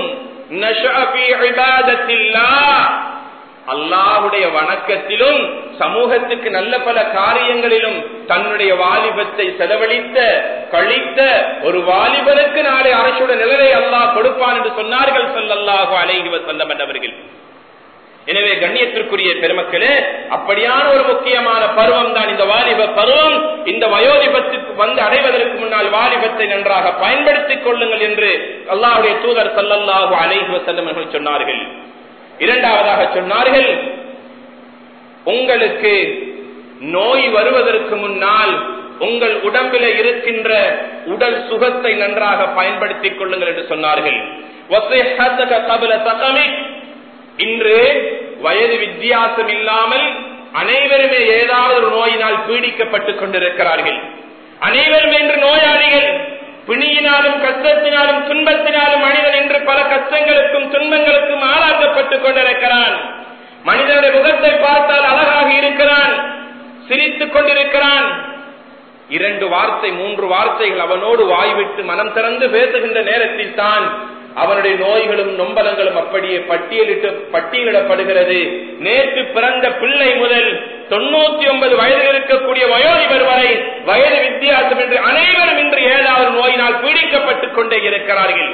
அல்லாஹுடைய வணக்கத்திலும் சமூகத்துக்கு நல்ல பல காரியங்களிலும் தன்னுடைய வாலிபத்தை செலவழித்த கழித்த ஒரு வாலிபனுக்கு நாளை அரசுடைய நிழலை அல்லாஹ் கொடுப்பான் என்று சொன்னார்கள் சொல்லல்லாஹு அலைஹி வசல்லம் என்றவர்கள் எனவே கண்ணியத்திற்குரிய பெருமக்களே அப்படியான ஒரு முக்கியமான பருவம் தான் இந்த வாலிப பருவம் இந்த வயோதிபத்துக்கு வந்து அடைவதற்கு முன்னால் வாலிபத்தை நன்றாக பயன்படுத்திக் கொள்ளுங்கள் என்று அல்லாஹுடைய தூதர் சல்லல்லாஹு அலைஹி வஸல்லம் அவர்கள் சொன்னார்கள் இரண்டாவதாக சொன்னார்கள் உங்களுக்கு நோய் வருவதற்கு முன்னால் உங்கள் உடம்பில இருக்கின்ற உடல் சுகத்தை நன்றாக பயன்படுத்திக் கொள்ளுங்கள் என்று சொன்னார்கள் இன்று வயது வித்தியாசம் இல்லாமல் அனைவருமே ஏதாவது ஒரு நோயினால் பீடிக்கப்பட்டுக் கொண்டிருக்கிறார்கள் அனைவரும் என்று நோயாளிகள் பிணியினாலும் கஷ்டத்தினாலும் துன்பத்தினாலும் மனிதன் என்று பல கஷ்டங்களுக்கும் துன்பங்களுக்கும் ஆளாக்கப்பட்டுக் கொண்டிருக்கிறான் மனிதனுடைய முகத்தை பார்த்தால் அழகாக இருக்கிறான் சிரித்துக் கொண்டிருக்கிறான் இரண்டு வார்த்தை மூன்று வார்த்தைகள் அவனோடு வாய்விட்டு மனம் திறந்து பேசுகின்ற நேரத்தில் தான் அவனுடைய நோய்களும் நொம்பலங்களும் அப்படியே பட்டியலிட்டு பட்டியலிடப்படுகிறது நேற்று பிறந்த பிள்ளை முதல் தொண்ணூத்தி ஒன்பது வயதில் இருக்கக்கூடிய வயோதிபர் வரை வயது வித்தியாசம் என்று அனைவரும் இன்று ஏதாவது நோயினால் பீடிக்கப்பட்டுக் கொண்டே இருக்கிறார்கள்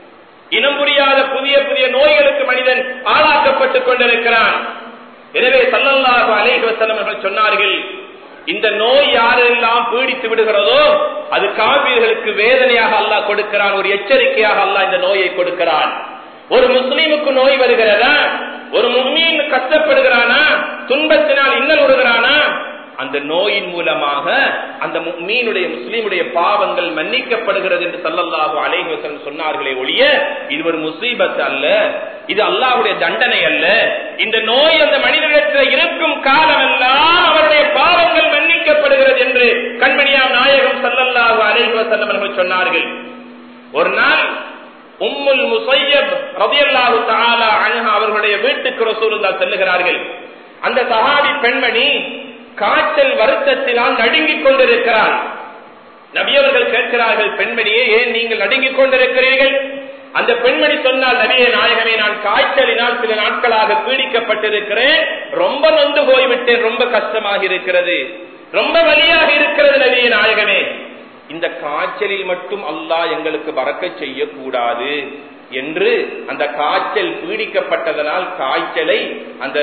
இனம் புரியாத புதிய புதிய நோய்களுக்கு மனிதன் ஆளாக்கப்பட்டுக் கொண்டிருக்கிறான் எனவே சல்லல்லாஹு அலைஹி வஸல்லம் அவர்கள் சொன்னார்கள் இந்த நோய் யாரெல்லாம் பீடித்து விடுகிறதோ அது காப்பீர்களுக்கு வேதனையாக அல்லாஹ் கொடுக்கிறான் ஒரு எச்சரிக்கையாக அல்லாஹ் இந்த நோயை கொடுக்கிறான் ஒரு முஸ்லீமுக்கு நோய் வருகிறதா ஒரு மும்மீன் கஷ்டப்படுகிறானா துன்பத்தினால் இன்னல் விடுகிறானா அந்த நோயின் மூலமாக அந்த மீனுடைய முஸ்லீமுடைய பாவங்கள் மன்னிக்கப்படுகிறது என்று சல்லல்லாஹு அலைவசன் சொன்னார்களே ஒழிய இது ஒரு முசீபத் அல்ல இது அல்லாஹுடைய தண்டனை அல்ல இந்த நோய் அந்த மனிதனிடத்தில் இருக்கும் காலம் எல்லாம் அவருடைய பாவங்கள் மன்னிக்கப்படுகிறது என்று கண்மணியாம் நாயகம் சல்லல்லாஹு அலைவசன் அவர்கள் சொன்னார்கள் ஒரு நாள் உம்முல் முசையப் ரபியல்லாஹு தஆலா அன்ஹா அவர்களுடைய வீட்டுக்கு ரசூலுல்லாஹ் செல்லுகிறார்கள் அந்த சஹாபி பெண்மணி காய்ச்சல் வருத்தத்தினால் நடுங்கிக் கொண்டிருக்கிறார் நபியவர்கள் கேட்கிறார்கள் பெண்மணியே ஏன் நீங்கள் நடுங்கிக் கொண்டிருக்கிறீர்கள் அந்த பெண்மணி சொன்னால் நபிய நாயகமே நான் காய்ச்சலினால் சில நாட்களாக பீடிக்கப்பட்டிருக்கிறேன் ரொம்ப நொந்து போய்விட்டேன் ரொம்ப கஷ்டமாக இருக்கிறது ரொம்ப வலியாக இருக்கிறது நபிய நாயகமே இந்த காய்ச்சலில் மட்டும் அல்லாஹ் எங்களுக்கு பறக்க செய்யக்கூடாது என்று அந்த காய்ச்சல் பீடிக்கப்பட்டதனால் காய்ச்சலை அந்த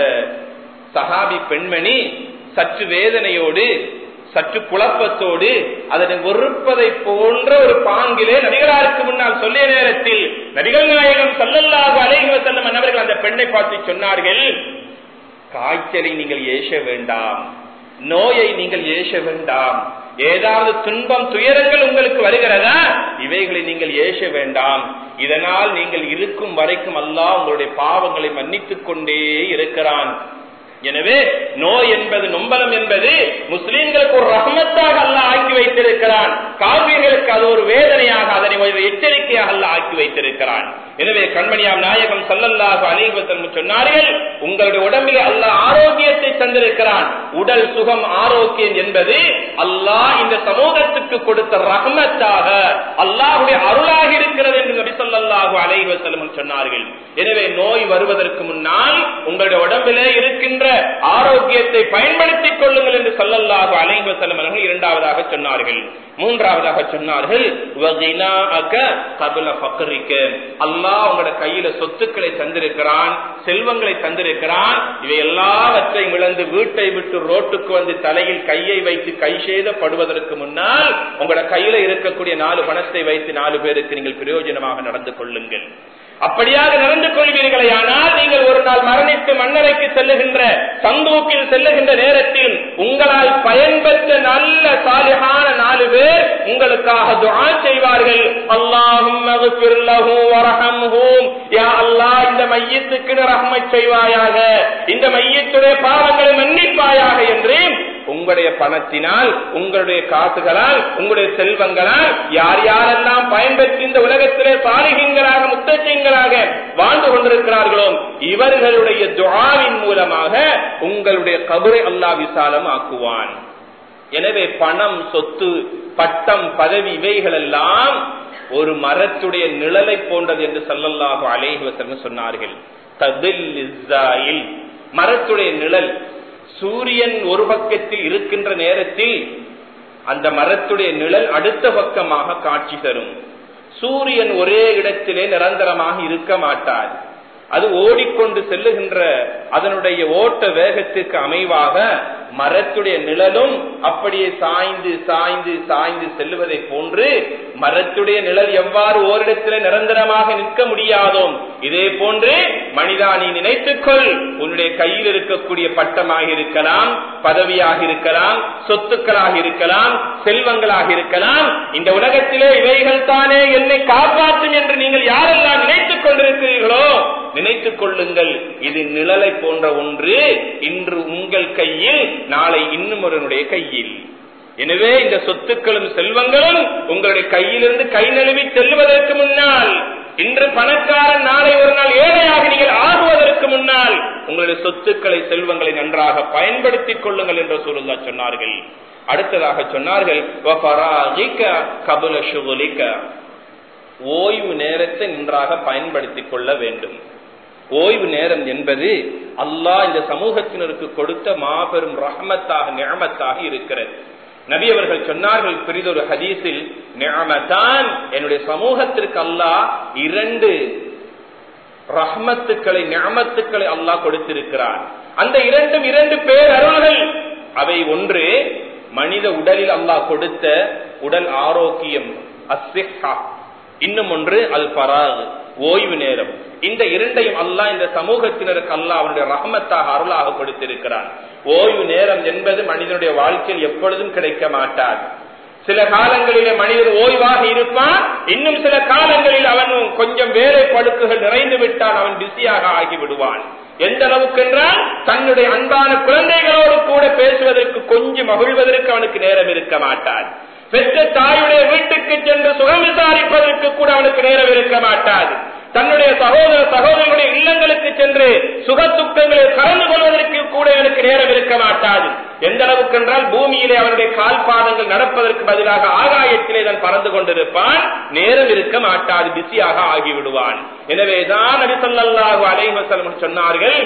சஹாபி பெண்மணி சற்று வேதனையோடு சற்று குழப்பத்தோடு அதனை வெறுப்பதை போன்ற ஒரு பாங்கிலே நபிகளாருக்கு முன்னால் சொல்லிய நேரத்தில் நபிகள் நாயகம் சல்லல்லாக அலைஹி செல்லும் அவர்கள் அந்த பெண்ணை பார்த்து சொன்னார்கள் காய்ச்சலை நீங்கள் ஏச வேண்டாம் நோயை நீங்கள் ஏச வேண்டாம் ஏதாவது துன்பம் துயரங்கள் உங்களுக்கு வருகிறதா இவைகளை நீங்கள் ஏச வேண்டாம் இதனால் நீங்கள் இருக்கும் வரைக்கும் அல்லாஹ் உங்களுடைய பாவங்களை மன்னித்துக் கொண்டே இருக்கிறான் எனவே நோய் என்பது நொம்பலம் என்பது முஸ்லீம்களுக்கு ஒரு ரஹமத்தாக அல்ல ஆக்கி வைத்திருக்கிறான் காவியர்களுக்கு அது ஒரு வேதனையாக அதனை ஒரு எச்சரிக்கையாக அல்ல ஆக்கி வைத்திருக்கிறான் எனவே கண்மணியாம் நாயகம் சல்லல்லாஹு அலைவசம் சொன்னார்கள் உங்களுடைய உடம்பில் அல்லாஹ் ஆரோக்கியத்தை தந்திருக்கிறான் உடல் சுகம் ஆரோக்கியம் என்பது அல்லாஹ் இந்த சமூகத்துக்கு கொடுத்த ரஹமத்தாக அல்லாஹுடைய அருளாக இருக்கிறது என்று நபி சொல்லல்லாஹு அலைவசலம் சொன்னார்கள் எனவே நோய் வருவதற்கு முன்னால் உங்களுடைய உடம்பிலே இருக்கின்ற ஆரோக்கியத்தை பயன்படுத்திக் கொள்ளுங்கள் என்று சொல்லல்லாஹு அலைவசலம் அவர்கள் இரண்டாவதாக சொன்னார்கள் மூன்றாவதாக சொன்னார்கள் அல்லாஹ் உங்களோட கையில சொத்துக்களை தந்திருக்கிறான் செல்வங்களை தந்திருக்கிறான் இவை எல்லாவற்றையும் இழந்து வீட்டை விட்டு ரோட்டுக்கு வந்து தலையில் கையை வைத்து கை சேதப்படுவதற்கு முன்னால் உங்களோட கையில இருக்கக்கூடிய நாலு பணத்தை வைத்து நாலு பேருக்கு நீங்கள் பிரயோஜனமாக நடந்து கொள்ளுங்கள் அப்படியாக நடந்து கொள்வீர்களே ஆனால் நீங்கள் ஒரு நாள் மரணித்து மன்னரைக்கு செல்லுகின்ற சந்தூக்கில் செல்லுகின்ற நேரத்தில் உங்களால் பயன்பெற்ற நல்ல சாலிகான நாலு பேர் உங்களுக்காக துஆ செய்வார்கள் அல்லாஹும் அல்லாஹ் இந்த மையத்துக்கு ரஹ்மை செய்வாயாக இந்த மையத்துடைய பாவங்களை மன்னிப்பாயாக என்று உங்களுடைய பணத்தினால் உங்களுடைய காசுகளால் உங்களுடைய செல்வங்களால் யார் யாரெல்லாம் பயன்பெற்று இந்த உலகத்திலே சாலிகங்களாக முத்தச்சிங்களாக வாழ்ந்து கொண்டிருக்கிறார்களோ இவர்களுடைய துவாவின் மூலமாக உங்களுடைய கபரை அல்லா விசாலம் ஆக்குவான் எனவே பணம் சொத்து பட்டம் பதவி இவைகள் எல்லாம் ஒரு மரத்துடைய நிழலை போன்றது என்று சொல்லல்லாக அலேஹி சொன்னார்கள் மரத்துடைய நிழல் சூரியன் ஒரு பக்கத்தில் இருக்கின்ற நேரத்தில் அந்த மரத்துடைய நிழல் அடுத்த பக்கமாக காட்சி தரும் சூரியன் ஒரே இடத்திலே நிரந்தரமாக இருக்க மாட்டார் அது ஓடிக்கொண்டு செல்லுகின்ற அதனுடைய ஓட்ட வேகத்துக்கு அமைவாக மரத்துடைய நிழலும் அப்படியே சாய்ந்து சாய்ந்து சாய்ந்து செல்லுவதை போன்று மரத்துடைய நிழல் எவ்வாறு ஓரிடத்தில் நிரந்தரமாக நிற்க முடியாதோ இதே போன்று மனிதா நீ நினைத்துக்கொள் உன்னுடைய கையில் இருக்கக்கூடிய பட்டமாக இருக்கலாம் பதவியாக இருக்கலாம் சொத்துக்களாக இருக்கலாம் செல்வங்களாக இருக்கலாம் இந்த உலகத்திலே இவைகள் தானே என்னை காப்பாற்றும் என்று நீங்கள் யாரெல்லாம் நினைத்துக் கொண்டிருக்கிறீர்களோ நினைத்துக் கொள்ளுங்கள் இது நிழலை போன்ற ஒன்று இன்று உங்கள் கையில் நாளை இன்னும் ஒருவனுடைய கையில் எனவே இந்த சொத்துக்களும் செல்வங்களும் உங்களுடைய கையிலிருந்து கை நழுவி செல்லுவதற்கு முன்னால் இன்று பணக்காரன் நாளை ஒரு நாள் ஏழையாக நீங்கள் ஆகுவதற்கு முன்னால் உங்களுடைய சொத்துக்களை செல்வங்களை நன்றாக பயன்படுத்திக் கொள்ளுங்கள் என்று சொல்லுங்க சொன்னார்கள் அடுத்ததாக சொன்னார்கள் ஓய்வு நேரத்தை நன்றாக பயன்படுத்திக் கொள்ள வேண்டும் ஓய்வு நேரம் என்பது அல்லாஹ் இந்த சமூகத்தினருக்கு கொடுத்த மாபெரும் ரஹமத்தாக நியமத்தாக இருக்கிறது நபி அவர்கள் சொன்னார்கள் பெரிதொரு ஹதீஸில் நியமத்தான் என்னுடைய சமூகத்திற்கு அல்லாஹ் இரண்டு ரஹ்மத்துக்களை நியமத்துக்களை அல்லாஹ் கொடுத்திருக்கிறார் அந்த இரண்டும் இரண்டு பேர் அருள்கள் அவை ஒன்று மனித உடலில் அல்லாஹ் கொடுத்த உடல் ஆரோக்கியம் அஸ்ஸிஹா இன்னும் ஒன்று அல் பராக் ஓய்வு நேரம் இந்த இரண்டையும் அல்லாஹ் இந்த சமூகத்தினருக்கு அல்லாஹ் அவனுடைய ரஹமத்தாக அருளாக கொடுத்திருக்கிறான் ஓய்வு நேரம் என்பது மனிதனுடைய வாழ்க்கையில் எப்பொழுதும் கிடைக்க மாட்டாது சில காலங்களிலே மனிதர் ஓய்வாக இருப்பான் இன்னும் சில காலங்களில் அவன் கொஞ்சம் வேலை படுக்குகள் நிறைந்து விட்டால் அவன் பிஸியாக ஆகி விடுவான் எந்த அளவுக்கு என்றால் தன்னுடைய அன்பான குழந்தைகளோடு கூட பேசுவதற்கு கொஞ்சம் மகிழ்வதற்கு அவனுக்கு நேரம் இருக்க மாட்டான் பெற்ற தாயுடைய வீட்டுக்கு சென்று சுகம் விசாரிப்பதற்கு கூட அவனுக்கு நேரம் இருக்க மாட்டாது தன்னுடைய சகோதர சகோதரர்களுடைய இல்லங்களுக்கு சென்று சுக துக்கங்களை கலந்து கொள்வதற்கு கூட எனக்கு நேரம் இருக்க மாட்டாது எந்த அளவுக்கு என்றால் பூமியிலே அவனுடைய கால் பாதங்கள் நடப்பதற்கு பதிலாக ஆகாயத்திலே தான் பறந்து கொண்டிருப்பான் நேரம் இருக்க மாட்டாது பிஸியாக ஆகிவிடுவான் எனவேதான் நபிசல்லாஹு அலைவசலம் சொன்னார்கள்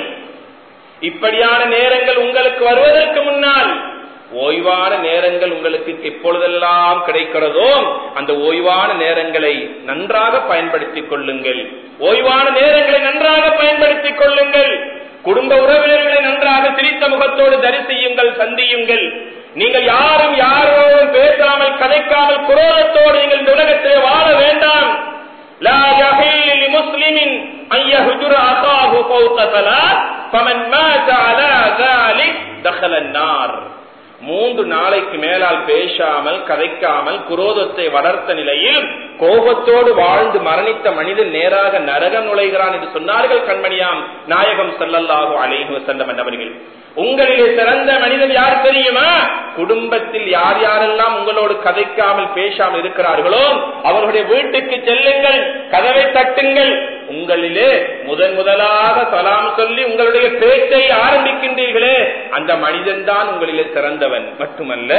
இப்படியான நேரங்கள் உங்களுக்கு வருவதற்கு முன்னால் ஓய்வான நேரங்கள் உங்களுக்கு எப்பொழுதெல்லாம் கிடைக்கிறதோ அந்த ஓய்வான நேரங்களை நன்றாக பயன்படுத்திக் கொள்ளுங்கள் ஓய்வான நேரங்களை நன்றாக பயன்படுத்திக் கொள்ளுங்கள் குடும்ப உறவினர்களை நன்றாக சிரித்த முகத்தோடு தரிசியுங்கள் சந்தியுங்கள் நீங்கள் யாரும் யாரோடும் பேசாமல் கதைக்காமல் குரோதத்தோடு நீங்கள் இந்த உலகத்திலே வாழ வேண்டாம் لا يحل لمسلم أن يهجر أخاه فوق ثلاث فمن مات على ذلك دخل النار மூன்று நாளைக்கு மேலால் பேசாமல் கதைக்காமல் குரோதத்தை வளர்த்த நிலையில் கோபத்தோடு வாழ்ந்து மரணித்த மனிதன் நேராக நரகம் நுழைகிறான் என்று சொன்னார்கள் கண்மணியாம் நாயகம் செல்லல்லாஹு அலைஹு செல்லம் என்றவர்கள் உங்களிலே சிறந்த மனிதன் யார் தெரியுமா குடும்பத்தில் யார் யாரெல்லாம் உங்களோடு கதைக்காமல் பேசாமல் இருக்கிறார்களோ அவர்களுடைய வீட்டுக்கு செல்லுங்கள் கதவை தட்டுங்கள் உங்களிலே முதன் முதலாக சலாம் சொல்லி உங்களுடைய பேச்சை ஆரம்பிக்கின்றீர்களே அந்த மனிதன் தான் உங்களிலே சிறந்தவன் மட்டுமல்ல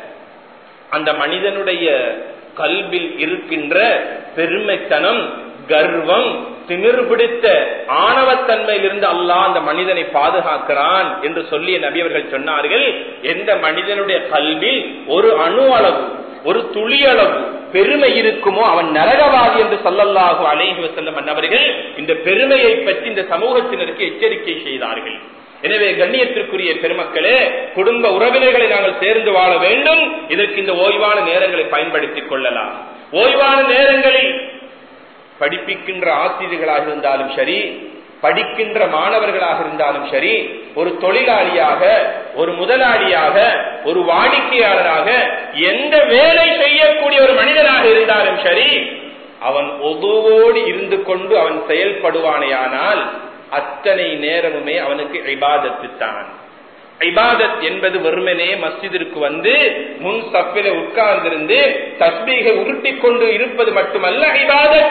அந்த மனிதனுடைய கல்வில் இருக்கின்ற பெருமைத்தனம் கர்வம் திமிர் பிடித்த ஆணவத்தன்மையிலிருந்து அல்லாஹ் அந்த மனிதனை பாதுகாக்கிறான் என்று சொல்லிய நபி அவர்கள் சொன்னார்கள் எந்த மனிதனுடைய கல்வில் ஒரு அணு அளவு ஒரு துளி அளவு பெருமை இருக்குமோ அவன் நரகவாதி என்று சொல்லல்லாஹு அலைஹி வசல்லம் அன்னவர்கள் இந்த பெருமையை பற்றி இந்த சமூகத்தினருக்கு எச்சரிக்கை செய்தார்கள் எனவே கண்ணியத்திற்குரிய பெருமக்களே குடும்ப உறவினர்களை நாங்கள் சேர்ந்து வாழ வேண்டும் இதற்கு இந்த ஓய்வான நேரங்களை பயன்படுத்திக் கொள்ளலாம் ஓய்வான நேரங்களில் படிப்பிக்கின்ற ஆசிரியர்களாக இருந்தாலும் சரி படிக்கின்ற மாணவர்களாக இருந்தாலும் சரி ஒரு தொழிலாளியாக ஒரு முதலாளியாக ஒரு வாடிக்கையாளராக எந்த வேலை செய்யக்கூடிய ஒரு மனிதனாக இருந்தாலும் சரி அவன் ஒதுவோடு இருந்து கொண்டு அவன் செயல்படுவானேயானால் அத்தனை நேரமுமே அவனுக்கு இபாதத்து தான் இபாதத் என்பது வெறுமனே மஸ்ஜிதிற்கு வந்து முன் சப்பில உட்கார்ந்திருந்து தஸ்பீகை உருட்டி கொண்டு இருப்பது மட்டுமல்ல இபாதத்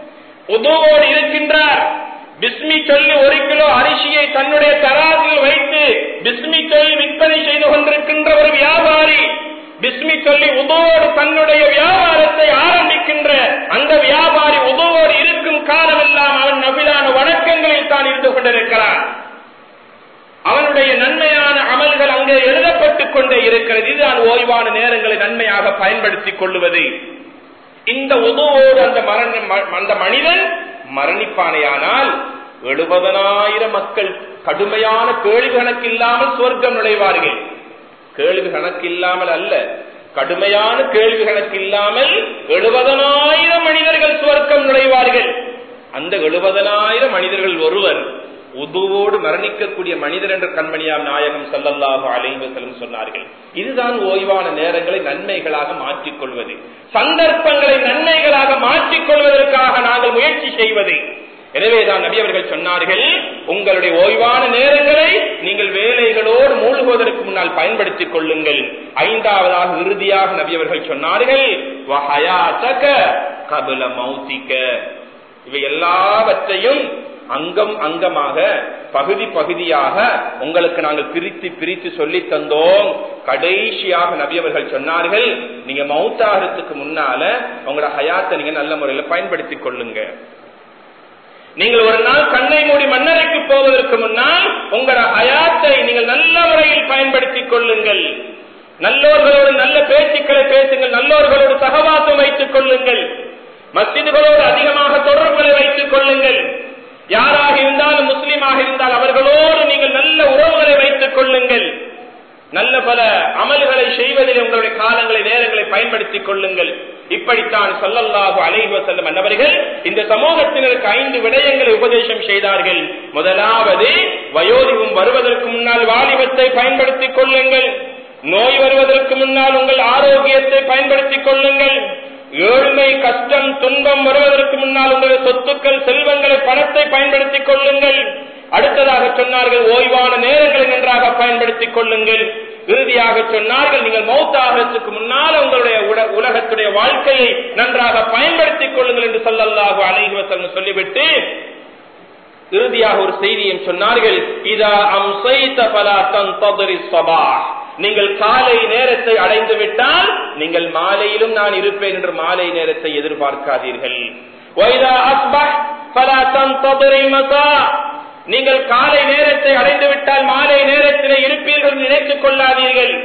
உதவோடு இருக்கின்றார் பிஸ்மி சொல்லி ஒரு கிலோ அரிசியை தன்னுடைய தராசில் வைத்து பிஸ்மி சொல்லி விற்பனை செய்து கொண்டிருக்கின்ற ஒரு வியாபாரி பிஸ்மி சொல்லி உதவோடு தன்னுடைய வியாபாரத்தை ஆரம்பிக்கின்ற அந்த வியாபாரி உதவோடு இருக்கும் காலமெல்லாம் அவன் நபிலான வணக்கங்களில் தான் இருந்து கொண்டிருக்கிறான் அவனுடைய நன்மையான அமல்கள் அங்கே எழுதப்பட்டுக் கொண்டே இருக்கிறது இதுதான் ஓய்வான நேரங்களை நன்மையாக பயன்படுத்திக் கொள்ளுவது இந்த உதவோடு அந்த மரண அந்த மனிதன் மரணிப்பானையானால் எழுபதனாயிரம் மக்கள் கடுமையான கேள்வி கணக்கு இல்லாமல் சுவர்க்கம் நுழைவார்கள் கேள்வி கணக்கு இல்லாமல் அல்ல கடுமையான கேள்வி கணக்கு இல்லாமல் எழுபதனாயிரம் மனிதர்கள் சுவர்க்கம் நுழைவார்கள் அந்த எழுபதனாயிரம் மனிதர்கள் ஒருவர் உதுவோடு மரணிக்கக்கூடிய மனிதர் என்ற கண்மணியாம் நாயகம் சல்லல்லாஹு அலைவசலம் சொன்னார்கள் இதுதான் ஓய்வான நேரங்களை நன்மைகளாக மாற்றிக்கொள்வது சந்தர்ப்பங்களை நன்மைகளாக மாற்றிக்கொள்வதற்காக நாங்கள் முயற்சி செய்வது எனவேதான் நபி அவர்கள் சொன்னார்கள் உங்களுடைய ஓய்வான நேரங்களை நீங்கள் வேலைகளோடு மூழ்குவதற்கு முன்னால் பயன்படுத்திக் கொள்ளுங்கள் ஐந்தாவதாக இறுதியாக நபி அவர்கள் சொன்னார்கள் கபுல மௌத்திக்க இவை எல்லாவற்றையும் அங்கம் அங்கமாக பகுதி பகுதியாக உங்களுக்கு நாங்கள் பிரித்து பிரித்து சொல்லி தந்தோம் கடைசியாக நபி அவர்கள் சொன்னார்கள் நீங்க மௌத்தாகிறதுக்கு முன்னால உங்களோட ஹயாத்தை நீங்க நல்ல முறையில் பயன்படுத்திக் கொள்ளுங்க நீங்கள் ஒரு நாள் கண்ணை மூடி மன்னரைக்கு போவதற்கு முன்னால் உங்களோட ஹயாத்தை நீங்கள் நல்ல முறையில் பயன்படுத்திக் கொள்ளுங்கள் நல்லோர்களோடு நல்ல பேச்சுக்களை பேசுங்கள் நல்லோர்களோடு சகவாசம் வைத்துக் கொள்ளுங்கள் மசிதுகளோடு அதிகமாக தொடர்புகளை வைத்துக் கொள்ளுங்கள் யாராக இருந்தாலும் முஸ்லீமாக இருந்தால் அவர்களோடு நீங்கள் நல்ல உறவுகளை வைத்துக் கொள்ளுங்கள் நல்ல பல அமல்களை செய்வதில் உங்களுடைய காலங்களை நேரங்களை பயன்படுத்திக் கொள்ளுங்கள் இப்படித்தான் சொல்லல்லாஹு அலைஹி செல்லும் அன்னவர்கள் இந்த சமூகத்தினருக்கு ஐந்து விடயங்களை உபதேசம் செய்தார்கள் முதலாவது வயோதிகம் வருவதற்கு முன்னால் வாலிபத்தை பயன்படுத்திக் கொள்ளுங்கள் நோய் வருவதற்கு முன்னால் உங்கள் ஆரோக்கியத்தை பயன்படுத்திக் கொள்ளுங்கள் ஏழ்மை கஷ்டம் துன்பம் வருவதற்கு முன்னால் உங்களுடைய சொத்துக்கள் செல்வங்களை பணத்தை பயன்படுத்திக் கொள்ளுங்கள் அடுத்ததாக சொன்னார்கள் ஓய்வான நேரங்களை நன்றாக பயன்படுத்திக் கொள்ளுங்கள் இறுதியாக சொன்னார்கள் நீங்கள் மௌத்தாகிறதுக்கு முன்னால் உங்களுடைய உலகத்துடைய வாழ்க்கையை நன்றாக பயன்படுத்திக் கொள்ளுங்கள் என்று சொல்லல்லாக அலைவசன் சொல்லிவிட்டு இறுதியாக ஒரு செய்தியும் சொன்னார்கள் இதா அம்சைத பலாத்தன் தபரி சபா நீங்கள் காலை நேரத்தை அடைந்து விட்டால் நீங்கள் மாலையிலும் நான் இருப்பேன் என்று மாலை நேரத்தை எதிர்பார்க்காதீர்கள் நீங்கள் காலை நேரத்தை அடைந்து விட்டால் மாலை நேரத்தில் இருப்பீர்கள் நினைத்துக் கொள்ளாதீர்கள்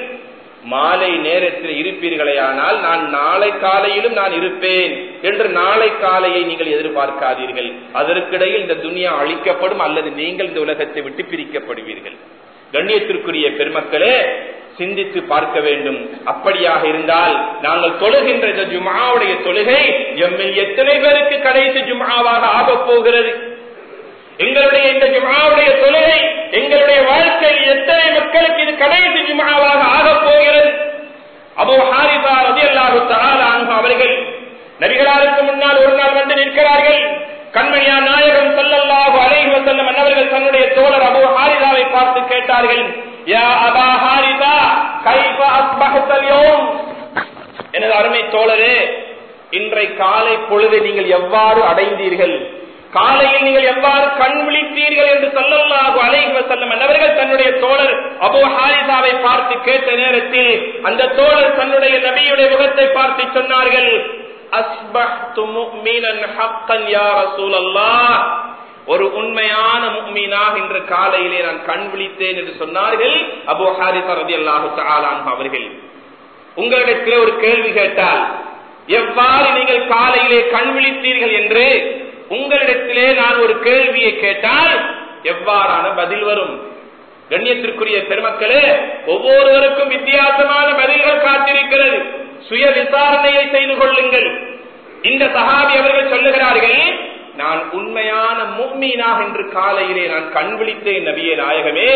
மாலை நேரத்தில் இருப்பீர்களே ஆனால் நான் நாளை காலையிலும் நான் இருப்பேன் என்று நாளை காலையை நீங்கள் எதிர்பார்க்காதீர்கள் அதற்கிடையில் இந்த துனியா அழிக்கப்படும் அல்லது நீங்கள் இந்த உலகத்தை விட்டு பிரிக்கப்படுவீர்கள் கண்ணியத்திற்குரிய பெருமக்களே சிந்தித்து பார்க்க வேண்டும் அப்படியாக இருந்தால் நாங்கள் தொழுகின்ற இந்த ஜுமாவுடைய தொழுகை எம்மில் எத்தனை பேருக்கு கடைசி ஜுமாவாக ஆகப் போகிறது எங்களுடைய இந்த ஜுமாவுடைய தொழுகை எங்களுடைய வாழ்க்கையில் எத்தனை மக்களுக்கு இது கடைசி ஜுமாவாக ஆகப் போகிறது அபோ ஹாரிபா ரதி அல்லாஹு அவர்கள் நபிகளாருக்கு முன்னால் ஒரு நாள் வந்து நிற்கிறார்கள் கண்மணியா நாயகம் சல்லல்லாஹு அலைஹி வஸல்லம் அன்னவர்கள் தன்னுடைய தோழர் அபூ ஹாரிதாவை பார்த்து கேட்டார்கள் யா அபா ஹாரிதா கைஃப அஸ்பஹத அல்யௌம் எனது அருமை தோழரே இன்றை காலை பொழுது நீங்கள் எவ்வாறு அடைந்தீர்கள் காலையில் நீங்கள் எவ்வாறு கண் விழித்தீர்கள் என்று சொல்லல்லாஹு அலைஹி வஸல்லம் அன்னவர்கள் தன்னுடைய தோழர் அபூ ஹாரிதாவை பார்த்து கேட்ட நேரத்தில் அந்த தோழர் தன்னுடைய நபியுடைய முகத்தை பார்த்து சொன்னார்கள் அஸ்பஹ்து முஃமினன் ஹக்கன் யா ரசூலல்லாஹ் ஒரு உண்மையான முக்மீனாக இன்று காலையிலே நான் கண் விழித்தேன் என்று சொன்னார்கள் அபு ஹாரிசா ரலியல்லாஹு தஆலா அன்ஹு அவர்கள் உங்களிடத்தில் ஒரு கேள்வி கேட்டால் எவ்வாறு நீங்கள் காலையிலே கண் விழித்தீர்கள் என்று உங்களிடத்திலே நான் ஒரு கேள்வியை கேட்டால் எவ்வாறான பதில் வரும் கண்ணியத்திற்குரிய பெருமக்களே ஒவ்வொருவருக்கும் வித்தியாசமான பதில்கள் காத்திருக்கிறது சுய விசாரணையை செய்து கொள்ளுங்கள் இந்த சஹாபி அவர்கள் சொல்லுகிறார்கள் நான் உண்மையான முக்மீனாக இன்று காலையிலே நான் கண் விழித்தேன் நபியே நாயகமே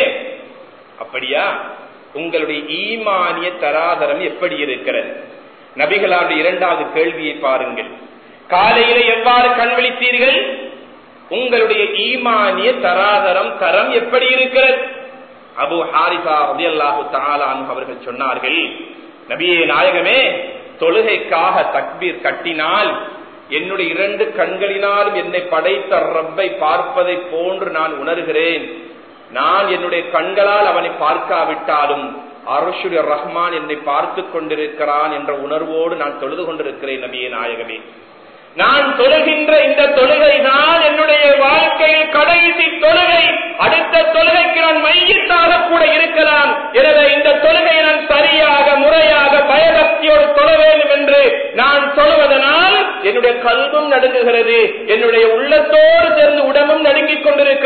அப்படியா உங்களுடைய ஈமானிய தராதரம் எப்படி இருக்கிறது நபிகளாருடைய இரண்டாவது கேள்வியை பாருங்கள் காலையிலே எவ்வாறு கண் விழித்தீர்கள் உங்களுடைய ஈமானிய தராதரம் தரம் எப்படி இருக்கிறது அபு ஹாரிசா ரதியல்லாஹு தாலான் அவர்கள் சொன்னார்கள் நபியே நாயகமே தொழுகைக்காக தக்பீர் கட்டினால் என்னுடைய இரண்டு கண்களினாலும் என்னை படைத்த ரப்பை பார்ப்பதை போன்று நான் உணர்கிறேன் நான் என்னுடைய கண்களால் அவனை பார்க்காவிட்டாலும் அரசுடைய ரஹ்மான் என்னை பார்த்து கொண்டிருக்கிறான் என்ற உணர்வோடு நான் தொழுது கொண்டிருக்கிறேன் நபியே நாயகமே நான் தொழுகின்ற இந்த தொழுகை தான் என்னுடைய வாழ்க்கையில் கடைசி தொழுகை அடுத்த தொழுகைக்கு நான் மையத்தாக கூட இருக்கலாம் எனவே இந்த தொழுகையை நான் சரியாக முறையாக பயபக்தியோடு தொழ வேண்டும் என்று நான் தொழுவதனால் என்னுடைய கல்வும் நடுங்குகிறது என்னுடைய உள்ளத்தோடு சேர்ந்து உடம்பும் நடுங்கிக் கொண்டிருக்கிறது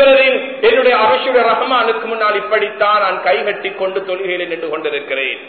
அரிசுடைய ரஹமானுக்கு முன்னால் இப்படித்தான் நான் கைகட்டி கொண்டு தொழுகையில் நின்று கொண்டிருக்கிறேன்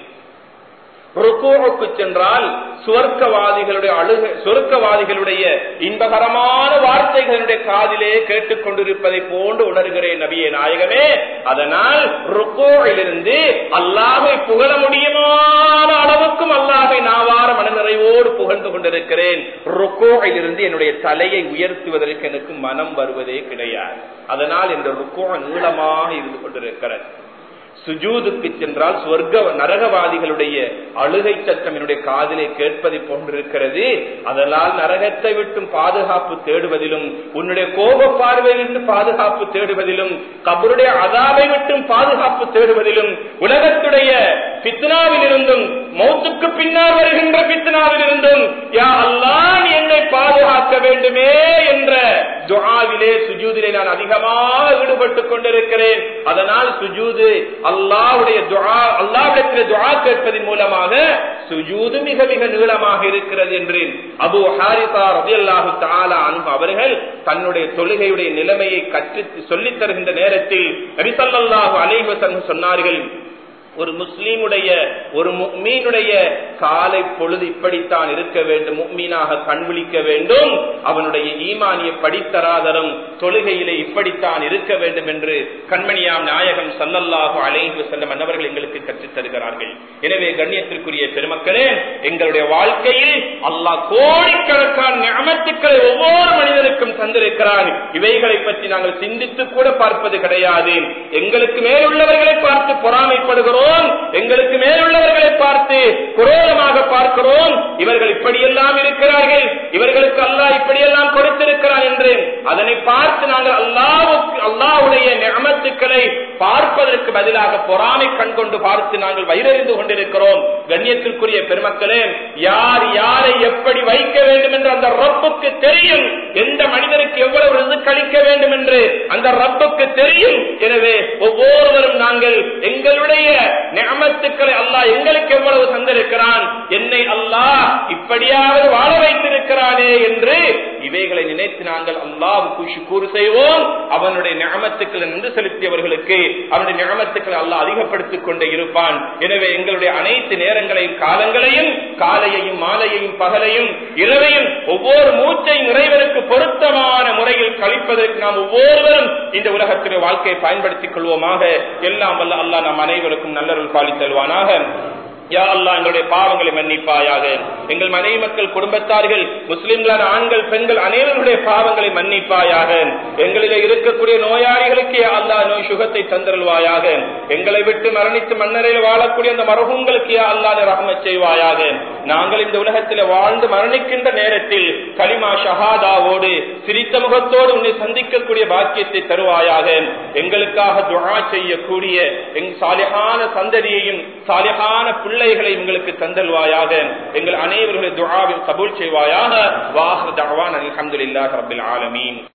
ருக்கூவுக்கு சென்றால் சுவர்க்கவாதிகளுடைய அழுக சுவர்க்கவாதிகளுடைய இன்பகரமான வார்த்தைகளுடைய காதிலே கேட்டுக் கொண்டிருப்பதை போன்று உணர்கிறேன் நபியே நாயகமே அதனால் ருக்கோவிலிருந்து அல்லாஹை புகழ முடியுமான அளவுக்கும் அல்லாஹை நாவார மனநிறைவோடு புகழ்ந்து கொண்டிருக்கிறேன் ருக்கோவிலிருந்து என்னுடைய தலையை உயர்த்துவதற்கு எனக்கு மனம் வருவதே கிடையாது அதனால் இந்த ருக்கோ நீளமாக இருந்து கொண்டிருக்கிறது சுஜூதுக்கு சென்றால் சொர்க்க நரகவாதிகளுடைய அழுகை சத்தம் என்னுடைய காதிலே கேட்பதை போன்றிருக்கிறது அதனால் நரகத்தை விட்டும் பாதுகாப்பு தேடுவதிலும் உன்னுடைய கோப பார்வை விட்டு பாதுகாப்பு தேடுவதிலும் கபருடைய அதாவை விட்டும் பாதுகாப்பு தேடுவதிலும் உலகத்துடைய பித்னாவில் இருந்தும் மௌத்துக்கு பின்னால் வருகின்ற பித்னாவில் இருந்தும் யா அல்லான் என்னை பாதுகாக்க வேண்டுமே என்ற துஆவிலே சுஜூதிலே நான் அதிகமாக ஈடுபட்டுக் கொண்டிருக்கிறேன் அதனால் சுஜூது அல்லாவுடைய துஆ அல்லாவிடத்தில் துஆ கேட்பதன் மூலமாக சுஜூது மிக மிக நீளமாக இருக்கிறது என்று அபு ஹாரிசா ரபியல்லாஹு தஆலா அன்ஹு அவர்கள் தன்னுடைய தொழுகையுடைய நிலைமையை கற்று சொல்லித் தருகின்ற நேரத்தில் நபி ஸல்லல்லாஹு அலைஹி வஸல்லம் சொன்னார்கள் ஒரு முஸ்லீமுடைய ஒரு முக்மீனுடைய காலை பொழுது இப்படித்தான் இருக்க வேண்டும் முக்மீனாக கண்விழிக்க வேண்டும் அவனுடைய ஈமானிய படித்தராதரம் தொழுகையிலே இப்படித்தான் இருக்க வேண்டும் என்று கண்மணியாம் நாயகம் சல்லல்லாஹு அலைஹி செல்லம் அன்னவர்கள் எங்களுக்கு கற்றுத் தருகிறார்கள் எனவே கண்ணியத்திற்குரிய பெருமக்களே எங்களுடைய வாழ்க்கையில் அல்லாஹ் கோடிக்கணக்கான ஞாபகத்துக்களை ஒவ்வொரு மனிதனுக்கும் தந்திருக்கிறான் இவைகளை பற்றி நாங்கள் சிந்தித்து கூட பார்ப்பது கிடையாது எங்களுக்கு மேலுள்ளவர்களை பார்த்து பொறாமைப்படுகிறோம் எங்களுக்கு மேலுள்ளவர்களை பார்த்து குரோதமாக பார்க்கிறோம் இவர்கள் இப்படியெல்லாம் இருக்கிறார்கள் இவர்களுக்கு அல்லாஹ் இப்படியெல்லாம் கொடுத்திருக்கிறான் என்று அதனை பார்த்து நாங்கள் அல்லாவுக்கு அல்லாவுடைய நியமத்துக்களை பார்ப்பதற்கு பதிலாக பொறாமை கண் கொண்டு பார்த்து நாங்கள் வயிறறிந்து கொண்டிருக்கிறோம் கண்ணியத்திற்குரிய பெருமக்களே யார் யாரை எப்படி வைக்க வேண்டும் என்று அந்த ரப்புக்கு தெரியும் எந்த மனிதனுக்கு எவ்வளவு ரிசுக் அளிக்க வேண்டும் என்று அந்த ரப்புக்கு தெரியும் எனவே ஒவ்வொருவரும் நாங்கள் எங்களுடைய நியமத்துக்களை அல்லாஹ் எங்களுக்கு எவ்வளவு தந்திருக்கிறான் என்னை அல்லாஹ் இப்படியாவது வாழ வைத்திருக்கிறானே என்று இவைகளை நினைத்து நாங்கள் அல்லாவுக்கு சுக்கூறு செய்வோம் அவனுடைய நியமத்துக்களை நின்று செலுத்தியவர்களுக்கு அவனுடைய நியமத்துக்களை அல்லாஹ் அதிகப்படுத்திக் கொண்டே இருப்பான் எனவே எங்களுடைய அனைத்து நேரங்களையும் காலங்களையும் காலையையும் மாலையையும் பகலையும் இரவையும் ஒவ்வொரு மூச்சையும் இறைவனுக்கு பொருத்தமான முறையில் கழிப்பதற்கு நாம் ஒவ்வொருவரும் இந்த உலகத்திலே வாழ்க்கையை பயன்படுத்திக் கொள்வோமாக எல்லாம் வல்ல அல்லாஹ் நம் அனைவருக்கும் நல்லருள் பாலித்தல்வானாக யா அல்லா எங்களுடைய பாவங்களை மன்னிப்பாயாக எங்கள் மனைவி மக்கள் குடும்பத்தார்கள் முஸ்லிம்களான ஆண்கள் பெண்கள் அனைவருடைய பாவங்களை மன்னிப்பாயாக எங்களிலே இருக்கக்கூடிய நோயாளிகளுக்கு அல்லா நோய் சுகத்தை தந்தருள்வாயாக எங்களை விட்டு மரணித்து மன்னரையில் வாழக்கூடிய அந்த மரபுங்களுக்கு யா அல்லாத ரஹமத் செய்வாயாக நாங்கள் இந்த உலகத்தில் வாழ்ந்து மரணிக்கின்ற நேரத்தில் கலிமா ஷஹாதாவோடு சிரித்த முகத்தோடு உன்னை சந்திக்கக்கூடிய பாக்கியத்தை தருவாயாக எங்களுக்காக துவா செய்யக்கூடிய எங் சாலிகான சந்ததியையும் சாலிகான பிள்ளைகளை எங்களுக்கு தந்தல்வாயாக எங்கள் அனைவர்களுடைய துவாவில் கபூல் செய்வாயாக வாஹர் தவான் அலமதுல்லாஹ் ரபில் ஆலமீன்